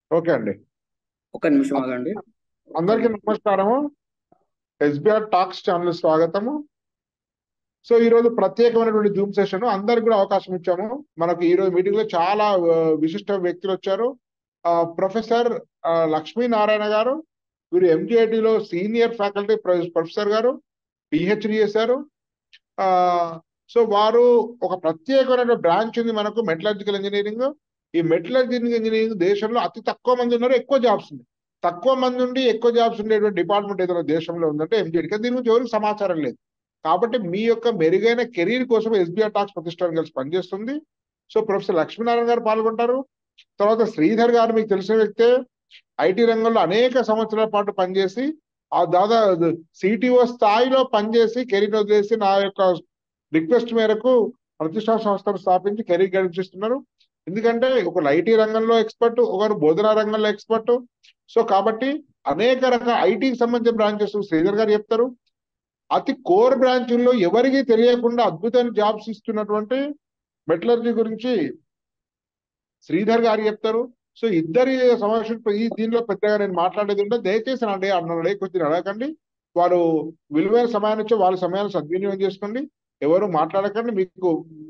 Okay అండి ఒక నిమిషం ఆగండి ఒక్క అందరికీ నిమిషం నమస్కారము ఎస్బిఆర్ టాక్స్ ఛానల్ స్వాగతము సో ఈ రోజు ప్రత్యేకమైనటువంటి జూమ్ సెషన్ అందరికి కూడా అవకాశం ఇచ్చాము మనకు ఈ రోజు మీటింగ్ లో చాలా ఆ, విశిష్ట వ్యక్తులు వచ్చారు ఆ, ప్రొఫెసర్ ఆ, లక్ష్మీనారాయణ గారు వీరు MGIT లో సీనియర్ ఫ్యాకల్టీ ప్రొఫెసర్ గారు పిహెచ్డి చేశారు ఆ సో వారు ఒక ప్రత్యేకమైన బ్రాంచ్ ఉంది మనకు మెటలర్జికల్ ఇంజనీరింగ్ ఈ మెటలర్జికల్ ఇంజనీరింగ్ దేశంలో అతి తక్కువ మంది ఉన్నారు ఎక్కువ జాబ్స్ ఉంది తక్కువ మంది ఉండి ఎక్కువ జాబ్స్ ఉండేటువంటి డిపార్ట్మెంట్ ఏదైనా దేశంలో ఉందంటే ఎంజీడీ కానీ దీని గురించి ఎవరికి సమాచారం లేదు కాబట్టి మీ యొక్క మెరుగైన కెరీర్ కోసం ఎస్బీఆర్ టాక్స్ ప్రతిష్టానం కలిసి పనిచేస్తుంది సో ప్రొఫెసర్ లక్ష్మీనారాయణ గారు పాల్గొంటారు తర్వాత శ్రీధర్ గారు మీకు తెలిసిన వ్యక్తే ఐటీ రంగంలో అనేక సంవత్సరాల పాటు పనిచేసి ఆ దాదాపు సిటిఓ స్థాయిలో పనిచేసి కెరీర్ వదిలేసి నా యొక్క రిక్వెస్ట్ మేరకు ప్రతిష్టా సంస్థను స్థాపించి కెరీర్ గడిపిస్తున్నారు ఎందుకంటే ఒకరు ఐటీ రంగంలో ఎక్స్పర్ట్ ఒకరు బోధనా రంగంలో ఎక్స్పర్ట్ సో కాబట్టి అనేక రకాల ఐటీకి సంబంధించిన బ్రాంచెస్ శ్రీధర్ గారు చెప్తారు అతి కోర్ బ్రాంచుల్లో ఎవరికి తెలియకుండా అద్భుతమైన జాబ్స్ ఇస్తున్నటువంటి మెటలర్జీ గురించి శ్రీధర్ గారు చెప్తారు సో ఇద్దరి సమావేశం ఈ దీనిలో పెద్దగా నేను మాట్లాడేది ఉంటే దయచేసి అంటే అన్న కొద్దిగా అడగకండి వారు విలువైన సమయాన్ని ఇచ్చి వాళ్ళ సమయాన్ని సద్వినియోగం చేసుకోండి ఎవరు మాట్లాడకండి మీకు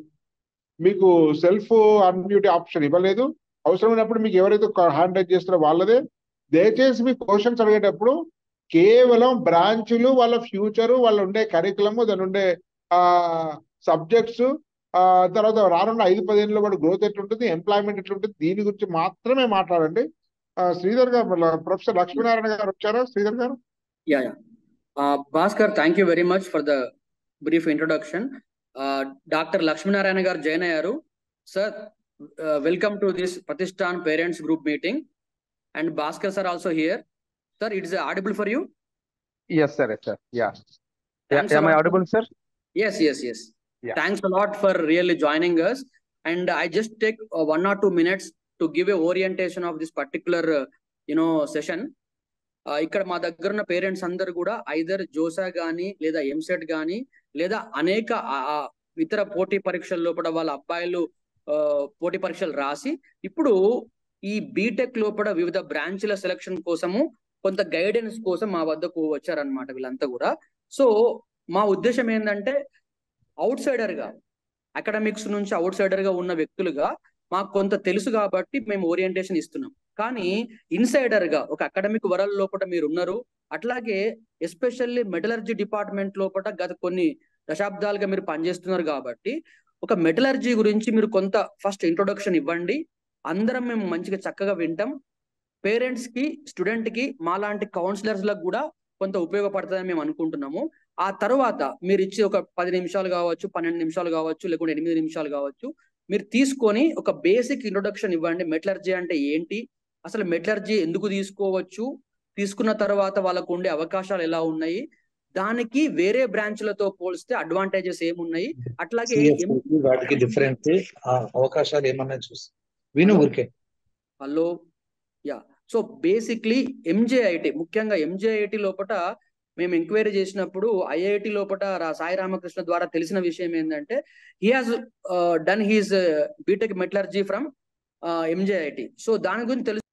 మీకు సెల్ఫ్ అన్మ్యూట్ ఆప్షన్ ఇవ్వలేదు అవసరమైనప్పుడు మీకు ఎవరైతే హ్యాండ్ రైజ్ చేస్తారో వాళ్ళదే దయచేసి మీ క్వశ్చన్స్ అడిగేటప్పుడు కేవలం బ్రాంచులు వాళ్ళ ఫ్యూచర్ వాళ్ళ ఉండే కరికులము దాని ఉండే ఆ సబ్జెక్ట్స్ ఆ తర్వాత రానున్న ఐదు పదేళ్ళలో వాడు గ్రోత్ ఎట్లుంటుంది ఎంప్లాయ్మెంట్ ఎట్లుంటుంది దీని గురించి మాత్రమే మాట్లాడండి ఆ, శ్రీధర్ గారు ప్రొఫెసర్ లక్ష్మీనారాయణ గారు వచ్చారా Sridhar garu yeah yeah Bhaskar thank you very much for the brief introduction doctor Lakshminarayana garu join అయ్యారు sir welcome to this Pratishthan parents group meeting and Bhaskar sir also here sir it's audible for you Yes, sir. Yes, sir. Yeah. Yeah. Thanks Am I audible, sir? Yes, yes, yes. Yeah. Thanks a lot for really joining us. And I just take uh, one or two minutes to give a orientation of this particular, uh, you know, session. Uh, ఇక్కడ మా దగ్గర ఉన్న parents అందరు కూడా either JoSAA గానీ లేదా ఎంసెట్ గానీ లేదా అనేక ఆ, ఆ, ఇతర పోటీ పరీక్షల లోపల వాళ్ళ అబ్బాయిలు ఆ, పోటీ పరీక్షలు రాసి ఇప్పుడు ఈ బీటెక్ లోపల వివిధ బ్రాంచ్ల సెలక్షన్ కోసము కొంత గైడెన్స్ కోసం మా వద్దకు వచ్చారనమాట వీళ్ళంతా కూడా సో మా ఉద్దేశం ఏంటంటే అవుట్ సైడర్ గా అకాడమిక్స్ నుంచి అవుట్ సైడర్ గా ఉన్న వ్యక్తులుగా మాకు కొంత తెలుసు కాబట్టి మేము ఓరియంటేషన్ ఇస్తున్నాం కానీ ఇన్సైడర్ గా ఒక అకాడమిక్ వరల్డ్ లోపల మీరు ఉన్నారు అట్లాగే ఎస్పెషల్లీ మెటలర్జీ డిపార్ట్మెంట్ లోపల గత కొన్ని దశాబ్దాలుగా మీరు పనిచేస్తున్నారు కాబట్టి ఒక మెటలర్జీ గురించి మీరు కొంత ఫస్ట్ ఇంట్రొడక్షన్ ఇవ్వండి అందరం మేము మంచిగా చక్కగా వింటాం పేరెంట్స్ కి స్టూడెంట్ కి మాలాంటి కౌన్సిలర్స్ లకు కూడా కొంత ఉపయోగపడుతుందని మేము అనుకుంటున్నాము ఆ తర్వాత మీరు ఇచ్చే ఒక పది నిమిషాలు కావచ్చు పన్నెండు నిమిషాలు కావచ్చు లేకుంటే ఎనిమిది నిమిషాలు కావచ్చు మీరు తీసుకొని ఒక బేసిక్ ఇంట్రొడక్షన్ ఇవ్వండి మెటలర్జీ అంటే ఏంటి అసలు మెటలర్జీ ఎందుకు తీసుకోవచ్చు తీసుకున్న తర్వాత వాళ్ళకు ఉండే అవకాశాలు ఎలా ఉన్నాయి దానికి వేరే బ్రాంచ్లతో పోలిస్తే అడ్వాంటేజెస్ ఏమున్నాయి అట్లాగే సిఎస్ ఎం- కి వాటికి డిఫరెన్స్ ఆ అవకాశాలు ఏమన్నా చూసి విను హలో ఊరికే hello yeah so basically MGIT ముఖ్యంగా ఎంజేఐటి లోపల మేము ఎంక్వైరీ చేసినప్పుడు ఐఐటి లోపల రా సాయి రామకృష్ణ ద్వారా తెలిసిన విషయం ఏంటంటే he has done his BTech metallurgy from MGIT so దాని గురించి తెలుసు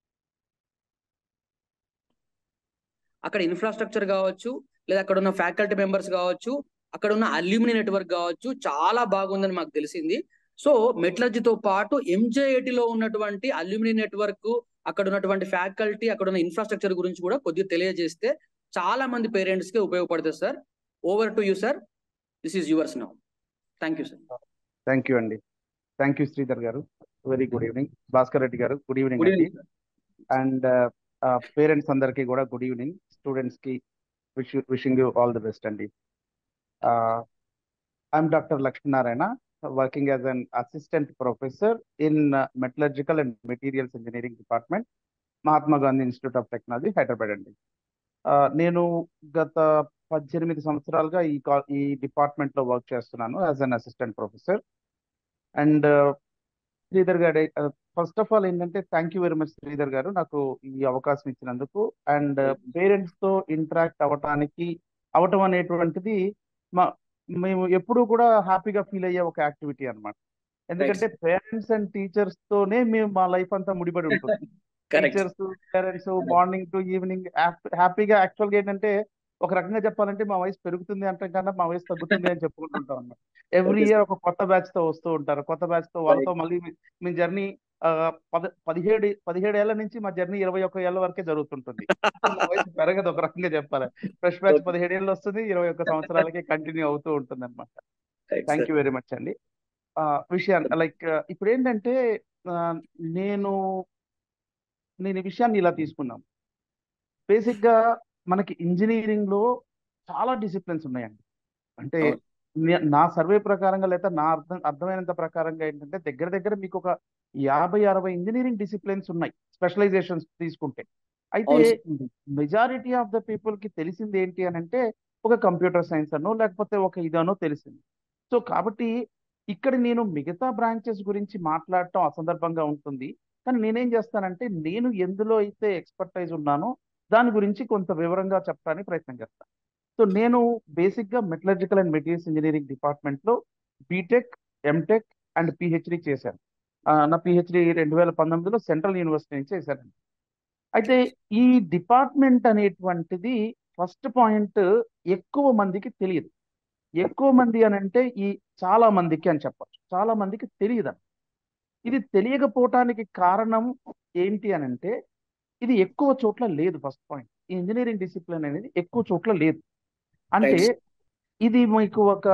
అక్కడ ఇన్ఫ్రాస్ట్రక్చర్ కావచ్చు లేదా అక్కడ ఉన్న ఫ్యాకల్టీ మెంబర్స్ కావచ్చు అక్కడ ఉన్న అల్యూమిని నెట్వర్క్ కావచ్చు చాలా బాగుందని మాకు తెలిసింది సో మెటలర్జీతో పాటు MJIT లో ఉన్నటువంటి అల్యూమిని నెట్వర్క్ అక్కడ ఉన్నటువంటి ఫ్యాకల్టీ అక్కడ ఉన్న ఇన్ఫ్రాస్ట్రక్చర్ గురించి కూడా కొద్దిగా తెలియజేస్తే చాలా మంది పేరెంట్స్ కి ఉపయోగపడుతుంది sir over to you sir this is yours now thank you sir Thank you, Andy. Thank you, Sridhar garu. Very good evening. Bhaskar Reddy garu. Good evening, good Andy. Evening sir And uh, uh, parents అందరికీ కూడా good evening. Students కి wish you, wishing you all the best, Andy. Uh, I'm Dr. Lakshmi Narayana, working as an assistant professor in uh, metallurgical and materials engineering department, Mahatma Gandhi Institute of Technology, Hyderabad అండి. Uh, నేను గత పద్దెనిమిది సంవత్సరాలుగా ఈ కా- ఈ department లో work చేస్తున్నాను as an assistant professor and Sridhar garu first of all ఏంటంటే thank you very much Sridhar garu నాకు ఈ అవకాశం ఇచ్చినందుకు అండ్ పేరెంట్స్ తో ఇంటరాక్ట్ అవ్వటానికి అవటం అనేటువంటిది మా మేము ఎప్పుడూ కూడా హ్యాపీగా ఫీల్ అయ్యే ఒక యాక్టివిటీ అన్నమాట రైట్ ఎందుకంటే పేరెంట్స్ అండ్ టీచర్స్ తోనే మేము మా లైఫ్ అంతా ముడిపడి ఉంటుంది correct teachers parents morning to evening హ్యాపీగా యాక్చువల్గా ఏంటంటే ఒక రకంగా చెప్పాలంటే మా వయసు పెరుగుతుంది అంటే కన్నా మా వయసు తగ్గుతుంది అని చెప్పుకుంటుంటాం అన్నమాట ఎవ్రీ Okay, ఇయర్ ఒక కొత్త బ్యాచ్ తో వస్తూ ఉంటారు కొత్త బ్యాచ్ తో వాళ్ళతో మళ్ళీ మీ- మీ జర్నీ పద పదిహేడు పదిహేడు ఏళ్ల నుంచి మా జర్నీ ఇరవై ఒక్క ఏళ్ల వరకే జరుగుతుంటుంది సో మా వయసు పెరగదు ఒక రకంగా చెప్పాలి ఫ్రెష్ బ్యాచ్ Okay. పదిహేడు ఏళ్ళు వస్తుంది ఇరవై ఒక్క సంవత్సరాలకి కంటిన్యూ అవుతూ ఉంటుంది అనమాట థ్యాంక్ యూ వెరీ మచ్ అండి ఆ, విషయాన్ని లైక్ ఇప్పుడు ఏంటంటే ఆ, నేను నేను ఈ విషయాన్ని ఇలా తీసుకున్నాను బేసిక్ గా మనకి ఇంజనీరింగ్ లో చాలా డిసిప్లిన్స్ ఉన్నాయండి అంటే అవును. నే- నా సర్వే ప్రకారంగా లేదా నా అర్థం అర్థమైనంత ప్రకారంగా ఏంటంటే దగ్గర దగ్గర మీకు ఒక యాభై అరవై ఇంజనీరింగ్ డిసిప్లిన్స్ ఉన్నాయి స్పెషలైజేషన్స్ తీసుకుంటే అయితే అవును మెజారిటీ ఆఫ్ ద పీపుల్ కి తెలిసింది ఏంటి అని అంటే ఒక కంప్యూటర్ సైన్స్ అనో లేకపోతే ఒక ఇదనో తెలిసింది సో కాబట్టి ఇక్కడ నేను మిగతా బ్రాంచెస్ గురించి మాట్లాడటం అసందర్భంగా ఉంటుంది కానీ నేనేం చేస్తానంటే నేను ఎందులో అయితే ఎక్స్పర్టైజ్ ఉన్నానో దాని గురించి కొంత వివరంగా చెప్పడానికి ప్రయత్నం చేస్తాను సో నేను బేసిక్ గా metallurgical and materials engineering department లో బీటెక్ ఎంటెక్ అండ్ పిహెచ్డి చేశాను ఆ, నా పిహెచ్డి రెండు వేల పంతొమ్మిదిలో సెంట్రల్ యూనివర్సిటీ నుంచి చేశాను అయితే ఈ డిపార్ట్మెంట్ అనేటువంటిది ఫస్ట్ పాయింట్ ఎక్కువ మందికి తెలియదు ఎక్కువ మంది అని అంటే ఈ చాలా మందికి అని చెప్పచ్చు చాలా మందికి తెలియదు ఇది తెలియకపోవటానికి కారణం ఏంటి అని అంటే ఇది ఎక్కువ చోట్ల లేదు ఫస్ట్ పాయింట్ ఈ ఇంజనీరింగ్ డిసిప్లిన్ అనేది ఎక్కువ చోట్ల లేదు అంటే Right. ఇది మీకు ఒక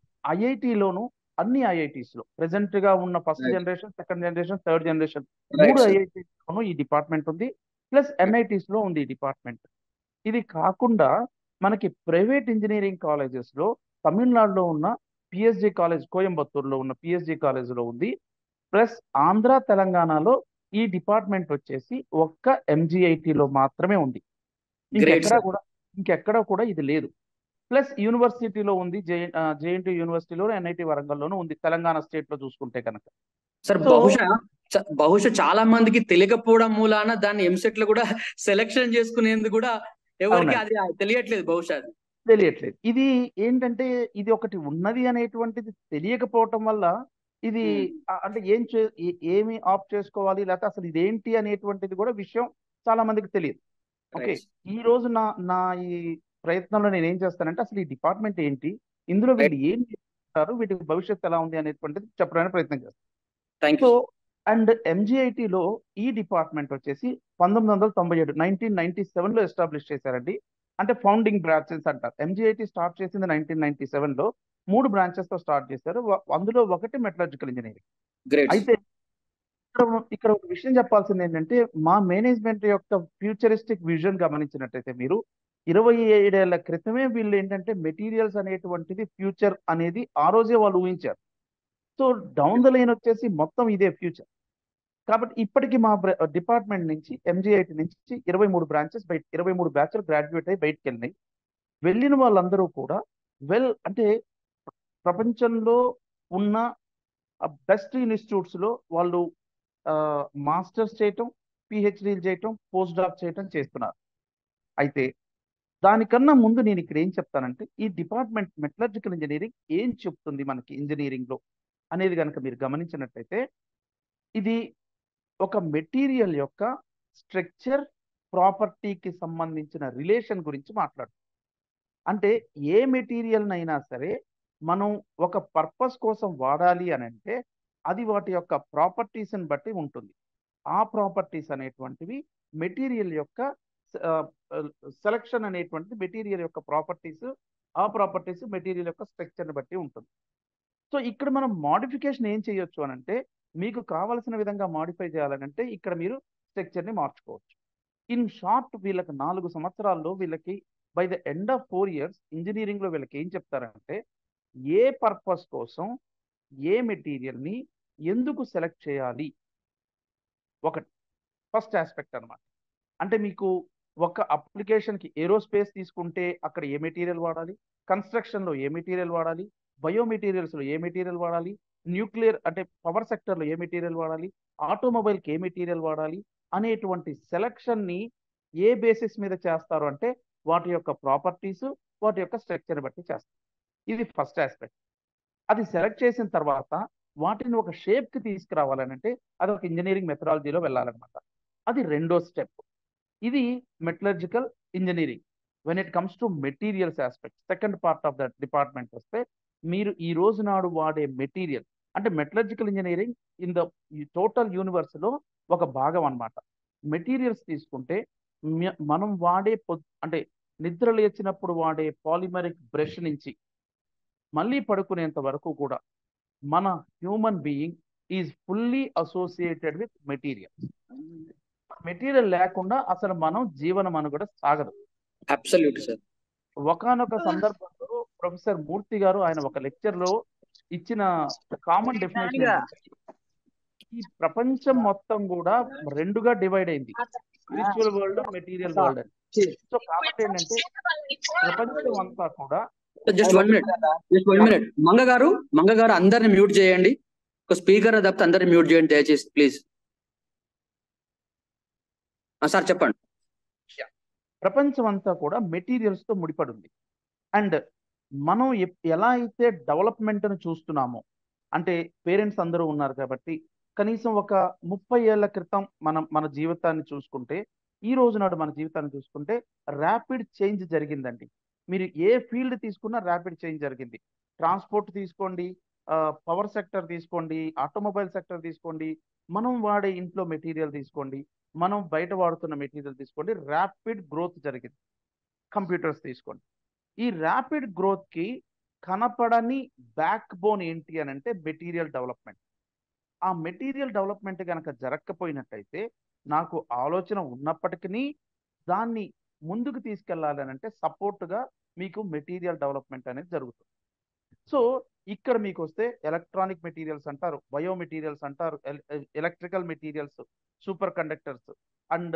ఐఐటిలోను అన్ని ఐఐటీస్ లో ప్రెసెంట్ గా ఉన్న first Right. Generation second generation third generation right మూడు సార్ ఐఐటీస్ లోను ఈ డిపార్ట్మెంట్ ఉంది ప్లస్ ఎన్ఐటీస్ లో ఉంది ఈ డిపార్ట్మెంట్ ఇది కాకుండా మనకి ప్రైవేట్ ఇంజనీరింగ్ కాలేజెస్ లో తమిళనాడులో ఉన్న పిఎస్జి కాలేజ్ కోయంబత్తూరులో ఉన్న పిఎస్జి కాలేజ్ లో ఉంది ప్లస్ ఆంధ్ర తెలంగాణలో ఈ డిపార్ట్మెంట్ వచ్చేసి ఒక్క MGIT లో మాత్రమే ఉంది గ్రేట్ ఇంకెక్కడా సార్ కూడా ఇంకెక్కడా కూడా ఇది లేదు ప్లస్ యూనివర్సిటీలో ఉంది జే జేఎన్టీ యూనివర్సిటీలో ఎన్ఐటి వరంగల్లోనూ ఉంది తెలంగాణ స్టేట్ లో చూసుకుంటే కనుక సార్ సో బహుశా చ- బహుశా చాలా మందికి తెలియకపోవడం మూలాన దాన్ని ఎంసెట్ లో కూడా సెలెక్షన్ చేసుకునేందుకు కూడా ఎవరికి అవునండి అది తెలియట్లేదు బహుశా అది. తెలియట్లేదు ఇది ఏంటంటే ఇది ఒకటి ఉన్నది అనేటువంటిది తెలియకపోవటం వల్ల ఇది ఉమ్, ఆ, అంటే ఏం చే ఏ- ఏమి ఆప్ చేసుకోవాలి లేకపోతే అసలు ఇదేంటి అనేటువంటిది కూడా విషయం చాలా మందికి తెలియదు ఓకే రైట్ ఈ రోజు నా నా ఈ ప్రయత్నంలో నేను ఏం చేస్తానంటే అసలు ఈ డిపార్ట్మెంట్ ఏంటి ఇందులో రైట్ వీళ్ళు ఏం చేస్తారు వీటి భవిష్యత్తు ఎలా ఉంది అనేటువంటిది చెప్పడానికి ప్రయత్నం చేస్తాను థ్యాంక్ సో యూ అండ్ ఎంజిఐటిలో ఈ డిపార్ట్మెంట్ వచ్చేసి పంతొమ్మిది వందల తొంభై ఏడు నైన్టీన్ నైన్టీ సెవెన్ లో ఎస్టాబ్లిష్ చేశారండి అంటే ఫౌండింగ్ బ్రాంచెస్ అంటారు ఎంజిఐటి స్టార్ట్ చేసింది నైన్టీన్ నైన్టీ సెవెన్ లో మూడు బ్రాంచెస్ తో స్టార్ట్ చేశారు వ- అందులో ఒకటి మెటలర్జికల్ ఇంజనీరింగ్ గ్రేట్ అయితే ఇక్కడ ఇక్కడ ఒక విషయం చెప్పాల్సింది ఏంటంటే మా మేనేజ్మెంట్ యొక్క ఫ్యూచరిస్టిక్ విజన్ గమనించినట్టయితే మీరు ఇరవై ఏడేళ్ల క్రితమే వీళ్ళు ఏంటంటే మెటీరియల్స్ అనేటువంటిది ఫ్యూచర్ అనేది ఆ రోజే వాళ్ళు ఊహించారు సో డౌన్ ద లైన్ వచ్చేసి మొత్తం ఇదే ఫ్యూచర్ కాబట్టి ఇప్పటికి మా డిపార్ట్మెంట్ నుంచి ఎంజిఐటి నుంచి ఇరవై మూడు బ్రాంచెస్ బయట ఇరవై మూడు బ్యాచ్లు గ్రాడ్యుయేట్ అయ్యి బయటకు వెళ్ళినాయి వెళ్ళిన వాళ్ళందరూ కూడా వెల్ అంటే ప్రపంచంలో ఉన్న బెస్ట్ ఇన్స్టిట్యూట్స్ లో వాళ్ళు మాస్టర్స్ చేయటం పిహెచ్డీలు చేయటం పోస్ట్ డాక్ చేయటం చేస్తున్నారు అయితే దానికన్నా ముందు నేను ఇక్కడ ఏం చెప్తానంటే ఈ డిపార్ట్మెంట్ మెటలర్జికల్ ఇంజనీరింగ్ ఏం చెప్తుంది మనకి ఇంజనీరింగ్ లో అనేది కనుక మీరు గమనించినట్టయితే ఇది ఒక మెటీరియల్ యొక్క స్ట్రక్చర్ ప్రాపర్టీకి సంబంధించిన రిలేషన్ గురించి మాట్లాడు అంటే ఏ మెటీరియల్ అయినా సరే మనం ఒక పర్పస్ కోసం వాడాలి అని అంటే అది వాటి యొక్క ప్రాపర్టీస్ని బట్టి ఉంటుంది ఆ ప్రాపర్టీస్ అనేటువంటివి మెటీరియల్ యొక్క సెలక్షన్ అనేటువంటిది మెటీరియల్ యొక్క ప్రాపర్టీస్ ఆ ప్రాపర్టీస్ మెటీరియల్ యొక్క స్ట్రక్చర్ని బట్టి ఉంటుంది సో ఇక్కడ మనం మోడిఫికేషన్ ఏం చేయొచ్చు అని అంటే మీకు కావలసిన విధంగా మాడిఫై చేయాలనంటే ఇక్కడ మీరు స్ట్రక్చర్ని మార్చుకోవచ్చు ఇన్ షార్ట్ వీళ్ళకి నాలుగు సంవత్సరాల్లో వీళ్ళకి by the end of four years ఇంజనీరింగ్లో వీళ్ళకి ఏం చెప్తారంటే ఏ పర్పస్ కోసం ఏ మెటీరియల్ని ఎందుకు సెలెక్ట్ చేయాలి ఒకటి ఫస్ట్ ఆస్పెక్ట్ అన్నమాట అంటే మీకు ఒక అప్లికేషన్కి ఏరోస్పేస్ తీసుకుంటే అక్కడ ఏ మెటీరియల్ వాడాలి కన్స్ట్రక్షన్లో ఏ మెటీరియల్ వాడాలి బయో మెటీరియల్స్లో ఏ మెటీరియల్ వాడాలి న్యూక్లియర్ అంటే పవర్ సెక్టర్లో ఏ మెటీరియల్ వాడాలి ఆటోమొబైల్కి ఏ మెటీరియల్ వాడాలి అనేటువంటి సెలక్షన్ని ఏ బేసిస్ మీద చేస్తారు అంటే వాటి యొక్క ప్రాపర్టీస్ వాటి యొక్క స్ట్రక్చర్ బట్టి చేస్తారు ఇది ఫస్ట్ ఆస్పెక్ట్ అది సెలెక్ట్ చేసిన తర్వాత వాటిని ఒక షేప్కి తీసుకురావాలని అంటే అది ఒక ఇంజనీరింగ్ మెథడాలజీలో వెళ్ళాలన్నమాట అది రెండో స్టెప్ ఇది metallurgical engineering when it comes to materials aspect second part of that department వస్తే మీరు ఈ రోజు నాడు వాడే మెటీరియల్ అంటే metallurgical engineering in the total universe లో ఒక భాగం అన్నమాట మెటీరియల్స్ తీసుకుంటే మ్య- మనం వాడే పొద్- అంటే నిద్ర లేచినప్పుడు వాడే పాలిమరిక్ బ్రష్ నుంచి మళ్ళీ పడుకునేంత వరకు కూడా మన human being is fully associated with material material లేకుండా అసలు మనం జీవనం అనుగడ సాగదు అబ్సల్యూట్ సార్ ఒకానొక సందర్భంలో ప్రొఫెసర్ మూర్తి గారు ఆయన ఒక లెక్చర్ లో ఇచ్చిన కామన్ డెఫినేషన్ ఈ ప్రపంచం మొత్తం కూడా రెండుగా డివైడ్ అయింది స్పిరిచువల్ వరల్డ్ మెటీరియల్ వరల్డ్ అని సో కాబట్టి ఏంటంటే ప్రపంచం అంతా కూడా just one minute just one minute Manga garu Manga గారు అందరిని మ్యూట్ చేయండి ఒక స్పీకర్ తప్పితే అందరిని మ్యూట్ చేయండి దయచేసి ప్లీజ్ సార్ చెప్పండి ప్రపంచం అంతా కూడా మెటీరియల్స్ తో ముడిపడి ఉంది అండ్ మనం ఎప్- ఎలా అయితే డెవలప్మెంట్ ను చూస్తున్నామో అంటే పేరెంట్స్ అందరూ ఉన్నారు కాబట్టి కనీసం ఒక ముప్పై ఏళ్ల క్రితం మనం మన జీవితాన్ని చూసుకుంటే ఈ రోజు నాడు మన జీవితాన్ని చూసుకుంటే ర్యాపిడ్ చేంజ్ జరిగిందండి మీరు ఏ ఫీల్డ్ తీసుకున్నా ర్యాపిడ్ చేంజ్ జరిగింది ట్రాన్స్పోర్ట్ తీసుకోండి పవర్ సెక్టర్ తీసుకోండి ఆటోమొబైల్ సెక్టర్ తీసుకోండి మనం వాడే ఇంట్లో మెటీరియల్ తీసుకోండి మనం బయట వాడుతున్న మెటీరియల్ తీసుకోండి ర్యాపిడ్ గ్రోత్ జరిగింది కంప్యూటర్స్ తీసుకోండి ఈ ర్యాపిడ్ గ్రోత్ కి కనపడని బ్యాక్ బోన్ ఏంటి అని అంటే మెటీరియల్ డెవలప్మెంట్ ఆ మెటీరియల్ డెవలప్మెంట్ కనుక జరగకపోయినట్టయితే నాకు ఆలోచన ఉన్నప్పటికీ దాన్ని ముందుకు తీసుకెళ్ళాలి అని అంటే support గా మీకు మెటీరియల్ డెవలప్మెంట్ అనేది జరుగుతుంది సో ఇక్కడ మీకు వస్తే ఎలక్ట్రానిక్ మెటీరియల్స్ అంటారు బయో మెటీరియల్స్ అంటారు electrical materials superconductors and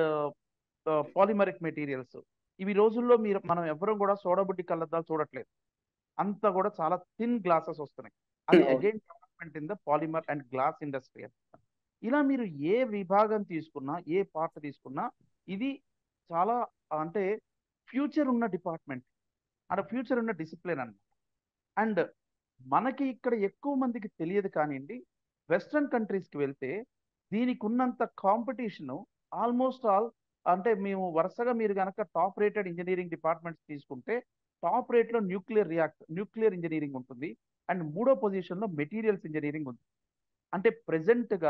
polymeric materials ఇవి రోజుల్లో మీరు మనం ఎవరు కూడా సోడబుడ్డి కళ్ళద్దాలు చూడట్లేదు అంతా కూడా చాలా థిన్ గ్లాసెస్ వస్తున్నాయి అది అవును. Again development in the polymer and glass industry ఇలా మీరు ఏ విభాగం తీసుకున్నా ఏ పార్ట్ తీసుకున్నా ఇది చాలా అంటే ఫ్యూచర్ ఉన్న డిపార్ట్మెంట్ అంటే ఫ్యూచర్ ఉన్న డిసిప్లిన్ అన్నమాట అండ్ మనకి ఇక్కడ ఎక్కువ మందికి తెలియదు కానివ్వండి వెస్ట్రన్ కంట్రీస్కి వెళ్తే దీనికి ఉన్నంత కాంపిటీషన్ ఆల్మోస్ట్ ఆల్ అంటే మేము వరుసగా మీరు కనుక టాప్ రేటెడ్ ఇంజనీరింగ్ డిపార్ట్మెంట్స్ తీసుకుంటే టాప్ రేట్లో న్యూక్లియర్ రియాక్ట్ న్యూక్లియర్ ఇంజనీరింగ్ ఉంటుంది అండ్ మూడో పొజిషన్లో మెటీరియల్స్ ఇంజనీరింగ్ ఉంది అంటే ప్రెసెంట్గా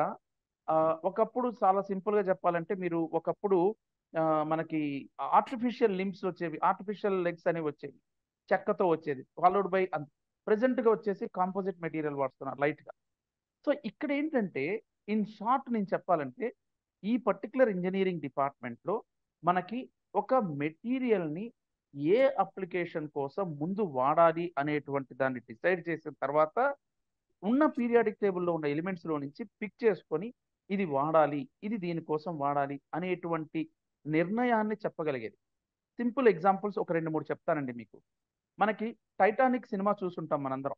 ఒకప్పుడు చాలా సింపుల్గా చెప్పాలంటే మీరు ఒకప్పుడు ఆ, మనకి ఆర్టిఫిషియల్ లిమ్స్ వచ్చేవి ఆర్టిఫిషియల్ లెగ్స్ అనేవి వచ్చేవి చెక్కతో వచ్చేది ఫాలోడ్ బై ప్రెసెంట్ గా వచ్చేసి కాంపోజిట్ మెటీరియల్ వాడుతున్నారు లైట్ గా సో ఇక్కడ ఏంటంటే ఇన్ షార్ట్ నేను చెప్పాలంటే ఈ పర్టికులర్ ఇంజనీరింగ్ డిపార్ట్మెంట్ లో మనకి ఒక మెటీరియల్ ని ఏ అప్లికేషన్ కోసం ముందు వాడాలి అనేటువంటి దాన్ని డిసైడ్ చేసిన తర్వాత ఉన్న పీరియాడిక్ టేబుల్లో ఉన్న ఎలిమెంట్స్ లో నుంచి పిక్ చేసుకొని ఇది వాడాలి ఇది దీనికోసం వాడాలి అనేటువంటి నిర్ణయాన్ని చెప్పగలిగేది సింపుల్ ఎగ్జాంపుల్స్ ఒక రెండు మూడు చెప్తానండి మీకు మనకి టైటానిక్ సినిమా చూసుంటాం మనందరం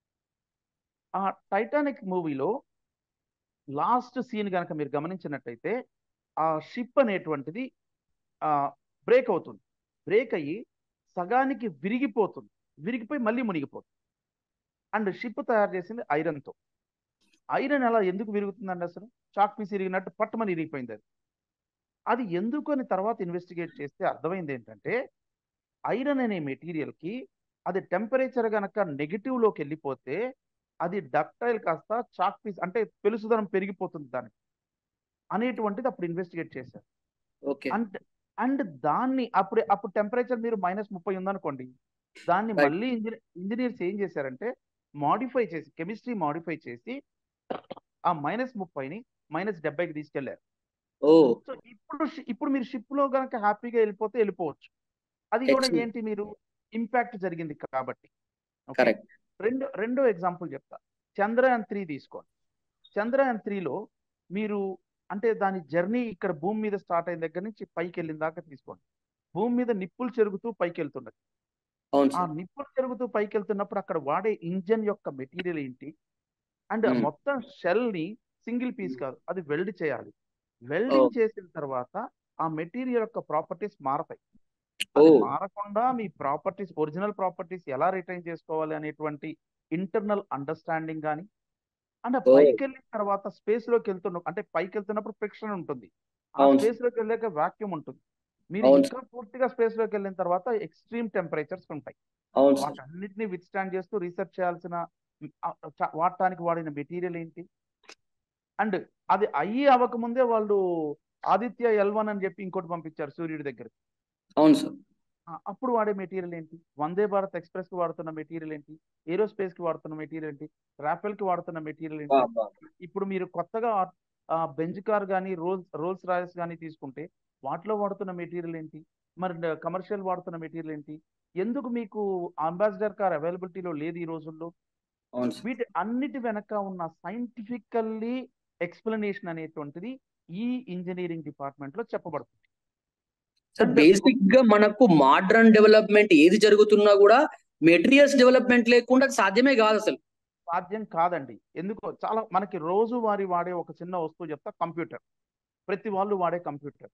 ఆ టైటానిక్ మూవీలో లాస్ట్ సీన్ కనుక మీరు గమనించినట్టయితే ఆ షిప్ అనేటువంటిది ఆ బ్రేక్ అవుతుంది బ్రేక్ అయ్యి సగానికి విరిగిపోతుంది విరిగిపోయి మళ్ళీ మునిగిపోతుంది అండ్ షిప్ తయారు చేసింది ఐరన్తో ఐరన్ ఎలా ఎందుకు విరుగుతుందండి అసలు చాక్ పీస్ ఇరిగినట్టు పట్టమని ఇరిగిపోయింది అది అది ఎందుకు అని తర్వాత ఇన్వెస్టిగేట్ చేస్తే అర్థమైంది ఏంటంటే ఐరన్ అనే మెటీరియల్ కి అది టెంపరేచర్ గనక నెగిటివ్ లోకి వెళ్ళిపోతే అది డక్టైల్ కాస్త చాక్ పీస్ అంటే పెలుసుదనం పెరిగిపోతుంది దానికి అనేటువంటిది అప్పుడు ఇన్వెస్టిగేట్ చేశారు ఓకే అండ్ అండ్ దాన్ని అప్పుడు అప్పుడు టెంపరేచర్ మీరు మైనస్ ముప్పై ఉందనుకోండి దాన్ని Right. మళ్ళీ ఇంజనీర్ ఇంజనీర్స్ ఏం చేశారంటే మాడిఫై చేసి కెమిస్ట్రీ మాడిఫై చేసి ఆ మైనస్ ముప్పైని మైనస్ డెబ్బైకి తీసుకెళ్లారు ఓ సో ఇప్పుడు షి- ఇప్పుడు మీరు షిప్ లో గనక హ్యాపీగా వెళ్ళిపోతే వెళ్ళిపోవచ్చు అది కూడా Excellent. ఏంటి మీరు ఇంపాక్ట్ జరిగింది కాబట్టి Okay? కరెక్ట్ రెండు రెండో ఎగ్జాంపుల్ చెప్తా చంద్రయాన్ త్రీ తీసుకోండి చంద్రయాన్ త్రీలో మీరు అంటే దాని జర్నీ ఇక్కడ భూమి మీద స్టార్ట్ అయిన దగ్గర నుంచి పైకి వెళ్ళిన దాకా తీసుకోండి భూమి మీద నిప్పులు చెరుగుతూ పైకి వెళ్తున్నది అవును ఆ సార్ నిప్పులు చెరుగుతూ పైకి వెళ్తున్నప్పుడు అక్కడ వాడే ఇంజన్ యొక్క మెటీరియల్ ఏంటి అండ్ Hmm. మొత్తం షెల్ ని సింగిల్ పీస్ కాదు అది వెల్డ్ చేయాలి వెల్డింగ్ చేసిన తర్వాత ఆ మెటీరియల్ యొక్క ప్రాపర్టీస్ మారతాయి ఓ అది మారకుండా మీ ప్రాపర్టీస్ ఒరిజినల్ ప్రాపర్టీస్ ఎలా రిటైన్ చేసుకోవాలి అనేటువంటి ఇంటర్నల్ అండర్స్టాండింగ్ కానీ అండ్ ఓ. పైకి వెళ్ళిన తర్వాత స్పేస్ లోకి వెళ్తున్న అంటే పైకి వెళ్తున్నప్పుడు ఫ్రిక్షన్ ఉంటుంది ఆ అవును స్పేస్ లోకి వెళ్ళాక వాక్యూమ్ ఉంటుంది మీరు అవును ఇంకా పూర్తిగా స్పేస్ లోకి వెళ్ళిన తర్వాత ఎక్స్ట్రీమ్ టెంపరేచర్స్ ఉంటాయి అవును సార్ వాటన్నిటిని విత్స్టాండ్ చేస్తూ రీసెర్చ్ చేయాల్సిన మ్, ఆ, చ- వాడటానికి వాడిన మెటీరియల్ ఏంటి అండ్ అది అయ్యి అవ్వకముందే వాళ్ళు ఆదిత్య ఎల్ వన్ అని చెప్పి ఇంకోటి పంపించారు సూర్యుడి దగ్గర అవును సార్ అప్పుడు వాడే మెటీరియల్ ఏంటి వందే భారత్ ఎక్స్ప్రెస్ కి వాడుతున్న మెటీరియల్ ఏంటి ఏరోస్పేస్ కి వాడుతున్న మెటీరియల్ ఏంటి రాఫెల్ కి వాడుతున్న మెటీరియల్ ఏంటి బా, బా. ఇప్పుడు మీరు కొత్తగా బెంజ్ కార్ కానీ రోల్స్ రోల్స్ రాయల్స్ కానీ తీసుకుంటే వాటిలో వాడుతున్న మెటీరియల్ ఏంటి మరి కమర్షియల్ వాడుతున్న మెటీరియల్ ఏంటి ఎందుకు మీకు అంబాసిడర్ కార్ అవైలబిలిటీలో లేదు ఈ రోజుల్లో అవును సార్ వీటి అన్నిటి వెనక ఉన్న సైంటిఫికల్లీ ఎక్స్ప్లెనేషన్ అనేటువంటిది ఈ ఇంజనీరింగ్ డిపార్ట్మెంట్ లో చెప్పబడుతుంది సార్ అండ్ బేసిక్ గా మనకు మోడర్న్ డెవలప్మెంట్ ఏది జరుగుతున్నా కూడా మెటీరియల్స్ డెవలప్మెంట్ లేకుండా అది సాధ్యమే కాదు అసలు సాధ్యం కాదండి ఎందుకో చాలా మనకి రోజు వారి వాడే ఒక చిన్న వస్తువు చెప్తా కంప్యూటర్ ప్రతి వాళ్ళు వాడే కంప్యూటర్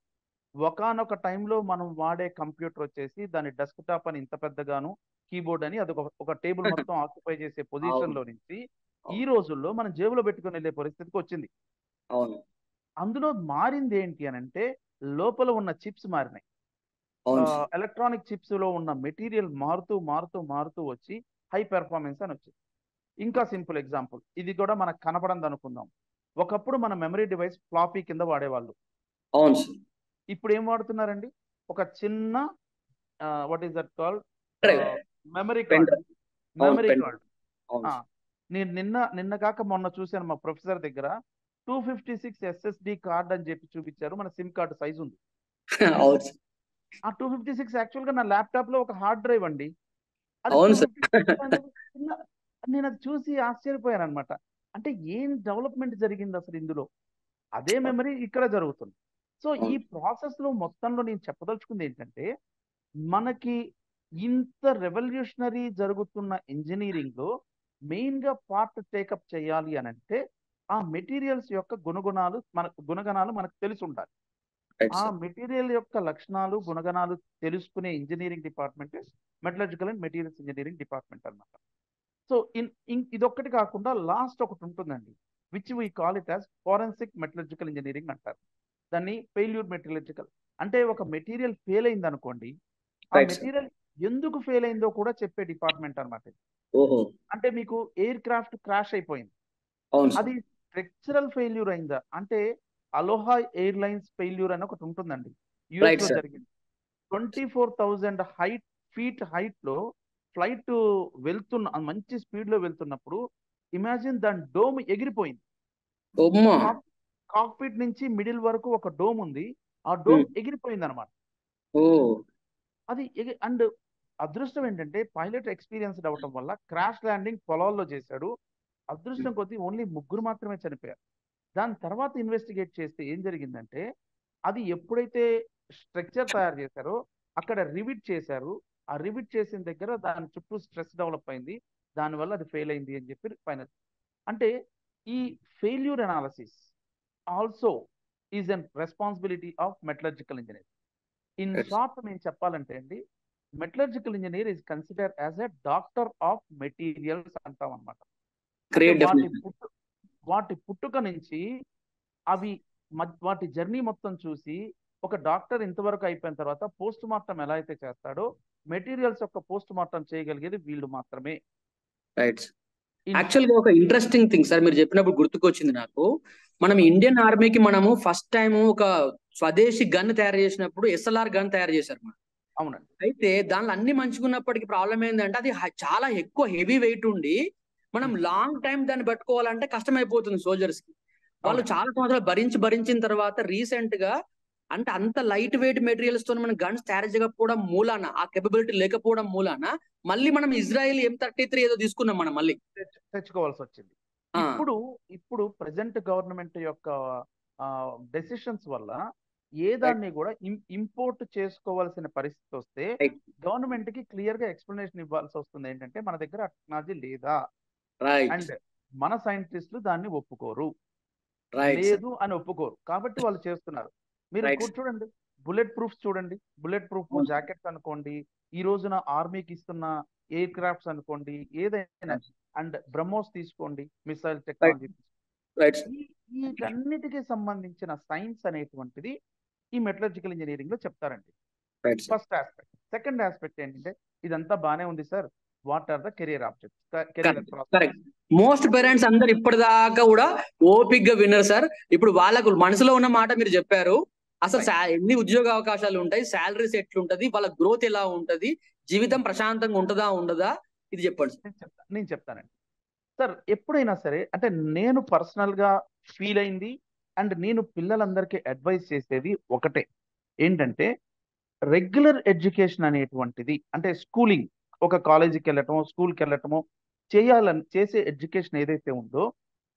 ఒకనొక టైంలో మనం వాడే కంప్యూటర్ వచ్చేసి దాని డెస్క్టాప్ అని ఇంత పెద్దగాను కీబోర్డ్ అని అది ఒక ఒక టేబుల్ మొత్తం ఆక్యుపై చేసే పొజిషన్ లో నుంచి ఈ రోజుల్లో మనం జేబులో పెట్టుకొని వెళ్ళే పరిస్థితికి వచ్చింది అవును అందులో మారింది ఏంటి అని అంటే లోపల ఉన్న చిప్స్ మారినాయి అవును సార్ ఎలక్ట్రానిక్ చిప్స్ లో ఉన్న మెటీరియల్ మారుతూ మారుతూ మారుతూ వచ్చి హై పెర్ఫార్మెన్స్ అని వచ్చింది ఇంకా సింపుల్ ఎగ్జాంపుల్ ఇది కూడా మనకు కనపడంది అనుకుందాం ఒకప్పుడు మన మెమరీ డివైస్ ఫ్లాపీ కింద వాడేవాళ్ళు అవును సార్ ఇప్పుడు ఏం వాడుతున్నారండి ఒక చిన్న what is that call Drive. Memory Pen card అవును, మెమరీ pen కార్డ్ అవును ఆ, నేను నిన్న నిన్న కాక మొన్న చూశాను మా ప్రొఫెసర్ దగ్గర two fifty six SSD card అని చెప్పి చూపించారు మన సిమ్ కార్డ్ సైజ్ ఉంది సార్ అవును సార్ ఆ టూ ఫిఫ్టీ సిక్స్ యాక్చువల్ గా నా ల్యాప్టాప్ లో ఒక హార్డ్ డ్రైవ్ అండి అది అవును 256 అనేది చిన్న- నేను అది చూసి ఆశ్చర్యపోయాను అనమాట అంటే ఏం డెవలప్మెంట్ జరిగింది అసలు ఇందులో అదే మెమరీ ఇక్కడ జరుగుతుంది సో ఈ అవును. ప్రాసెస్ లో మొత్తంలో నేను చెప్పదలుచుకుంది ఏంటంటే మనకి ఇంత రెవల్యూషనరీ జరుగుతున్న ఇంజనీరింగ్ లో మెయిన్ గా పార్ట్ టేకప్ చేయాలి అని అంటే ఆ మెటీరియల్స్ యొక్క గుణగుణాలు మన గుణగణాలు మనకు తెలిసి ఉండాలి రైట్ ఆ సార్ మెటీరియల్ యొక్క లక్షణాలు గుణగణాలు తెలుసుకునే engineering department metallurgical and materials engineering department అన్నమాట సో ఇన్ ఇన్ ఇదొక్కటి కాకుండా లాస్ట్ ఒకటి ఉంటుందండి which we call it as forensic metallurgical engineering అంటారు దాన్ని ఫెయిల్యూర్ మెటలర్జికల్ అంటే ఒక మెటీరియల్ ఫెయిల్ అయింది అనుకోండి ఆ Right, sir. మెటీరియల్ ఎందుకు ఫెయిల్ అయిందో కూడా చెప్పే డిపార్ట్మెంట్ అన్నమాట ఇది. ఓహో అంటే మీకు ఎయిర్ క్రాఫ్ట్ క్రాష్ అయిపోయింది అవును సార్ అది స్ట్రక్చరల్ ఫెయిల్యూర్ అయిందా అంటే అలోహా ఎయిర్లైన్స్ ఫెయిల్యూర్ అని ఒకటి ఉంటుందండి యుఎస్ Right, లో sir. జరిగింది twenty four thousand height feet height లో ఫ్లైట్ వెళ్తున్న ఆ మంచి స్పీడ్ లో వెళ్తున్నప్పుడు ఇమాజిన్ దాని డోమ్ ఎగిరిపోయింది అమ్మా కాక్పిట్ నుంచి మిడిల్ వరకు ఒక డోమ్ ఉంది ఆ డోమ్ Hmm. ఎగిరిపోయింది అనమాట ఓ అది అండ్ అదృష్టం ఏంటంటే పైలట్ ఎక్స్పీరియన్స్డ్ అవటం వల్ల క్రాష్ ల్యాండింగ్ పొలాల్లో చేశాడు అదృష్టం కొద్దీ ఓన్లీ ముగ్గురు మాత్రమే చనిపోయారు దాని తర్వాత ఇన్వెస్టిగేట్ చేస్తే ఏం జరిగిందంటే అది ఎప్పుడైతే స్ట్రక్చర్ తయారు చేశారో అక్కడ రివిట్ చేశారు ఆ రివిట్ చేసిన దగ్గర దాని చుట్టూ స్ట్రెస్ డెవలప్ అయింది దానివల్ల అది ఫెయిల్ అయింది అని చెప్పి ఫైనల్ అంటే ఈ failure analysis also is an responsibility of metallurgical engineer in Yes. Short నేను చెప్పాలంటే అండి metallurgical engineer is consider as a doctor of materials అంటాం అనమాట గ్రేట్ వాటి డెఫినేషన్ పుట్టు వాటి పుట్టుక నుంచి అవి మద్- వాటి జర్నీ మొత్తం చూసి ఒక డాక్టర్ ఇంతవరకు అయిపోయిన తర్వాత పోస్ట్ మార్టం ఎలా అయితే చేస్తాడో మెటీరియల్స్ యొక్క పోస్ట్ మార్టం చేయగలిగేది వీళ్ళు మాత్రమే రైట్ In యాక్చువల్ గా ఒక ఇంట్రెస్టింగ్ థింగ్ సార్ మీరు చెప్పినప్పుడు గుర్తుకొచ్చింది నాకు మనం ఇండియన్ ఆర్మీకి మనము ఫస్ట్ టైం ఒక స్వదేశీ గన్ తయారు చేసినప్పుడు ఎస్ఎల్ఆర్ గన్ తయారు చేశారు మనం అవునండి అయితే దానిలో అన్ని మంచిగున్నప్పటికీ ప్రాబ్లం ఏంటంటే అది హ- చాలా ఎక్కువ హెవీ వెయిట్ ఉండి మనం లాంగ్ టైం దాన్ని పట్టుకోవాలంటే కష్టమైపోతుంది సోల్జర్స్ కి వాళ్ళు అవునండి. చాలా సంవత్సరాలు భరించి భరించిన తర్వాత రీసెంట్ గా అంటే అంత లైట్ వెయిట్ మెటీరియల్స్ తో మనం గన్స్ తయారు చేయకపోవడం మూలాన ఆ కెపబిలిటీ లేకపోవడం మూలాన మళ్ళీ మనం ఇజ్రాయెల్ ఎం థర్టీ త్రీ ఏదో తీసుకున్నాం మనం మళ్ళీ తెచ్చు- తెచ్చుకోవాల్సి వచ్చింది ఆ, ఇప్పుడు ఇప్పుడు ప్రజెంట్ గవర్నమెంట్ యొక్క డెసిషన్స్ వల్ల ఏ దాన్ని కూడా ఇంపోర్ట్ చేసుకోవాల్సిన పరిస్థితి వస్తే Right. గవర్నమెంట్ కి క్లియర్ గా ఎక్స్ప్లెనేషన్ ఇవ్వాల్సి వస్తుంది ఏంటంటే మన దగ్గర టెక్నాలజీ లేదా రైట్ అండ్ మన సైంటిస్టులు దాన్ని ఒప్పుకోరు రైట్ సార్. లేదు అని ఒప్పుకోరు కాబట్టి వాళ్ళు చేస్తున్నారు మీరు Right. కూడా చూడండి బుల్లెట్ ప్రూఫ్స్ చూడండి బుల్లెట్ ప్రూఫ్ అవును. జాకెట్స్ అనుకోండి ఈ రోజున ఆర్మీకి ఇస్తున్న ఎయిర్ క్రాఫ్ట్స్ అనుకోండి ఏదైనా అండ్ బ్రహ్మోస్ తీసుకోండి మిసైల్ టెక్నాలజీ రైట్ సార్. ఈ వీటన్నిటికి సంబంధించిన సైన్స్ అనేటువంటిది ఈ మెటలర్జికల్ ఇంజనీరింగ్ లో చెప్తారండి right sir first aspect second aspect ఏంటంటే ఇదంతా బానే ఉంది sir what are the career objects career correct most parents అందరు ఇప్పటిదాకా కూడా ఓపిక్ గా విన్నారు సార్ ఇప్పుడు వాళ్ళకు మనసులో ఉన్న మాట మీరు చెప్పారు అసలు సా- ఎన్ని ఉద్యోగ అవకాశాలు ఉంటాయి శాలరీస్ ఎట్లుంటది వాళ్ళ గ్రోత్ ఎలా ఉంటది జీవితం ప్రశాంతంగా ఉంటదా ఉండదా ఇది చెప్పండి సార్ నేను చెప్తాను నేను చెప్తానండి సార్ ఎప్పుడైనా సరే అంటే నేను పర్సనల్ గా ఫీల్ అయింది అండ్ నేను పిల్లలందరికీ అడ్వైస్ చేసేది ఒకటే ఏంటంటే రెగ్యులర్ ఎడ్యుకేషన్ అనేటువంటిది అంటే స్కూలింగ్ ఒక కాలేజీకి వెళ్ళటమో స్కూల్కి వెళ్ళటమో చేయాలని చేసే ఎడ్యుకేషన్ ఏదైతే ఉందో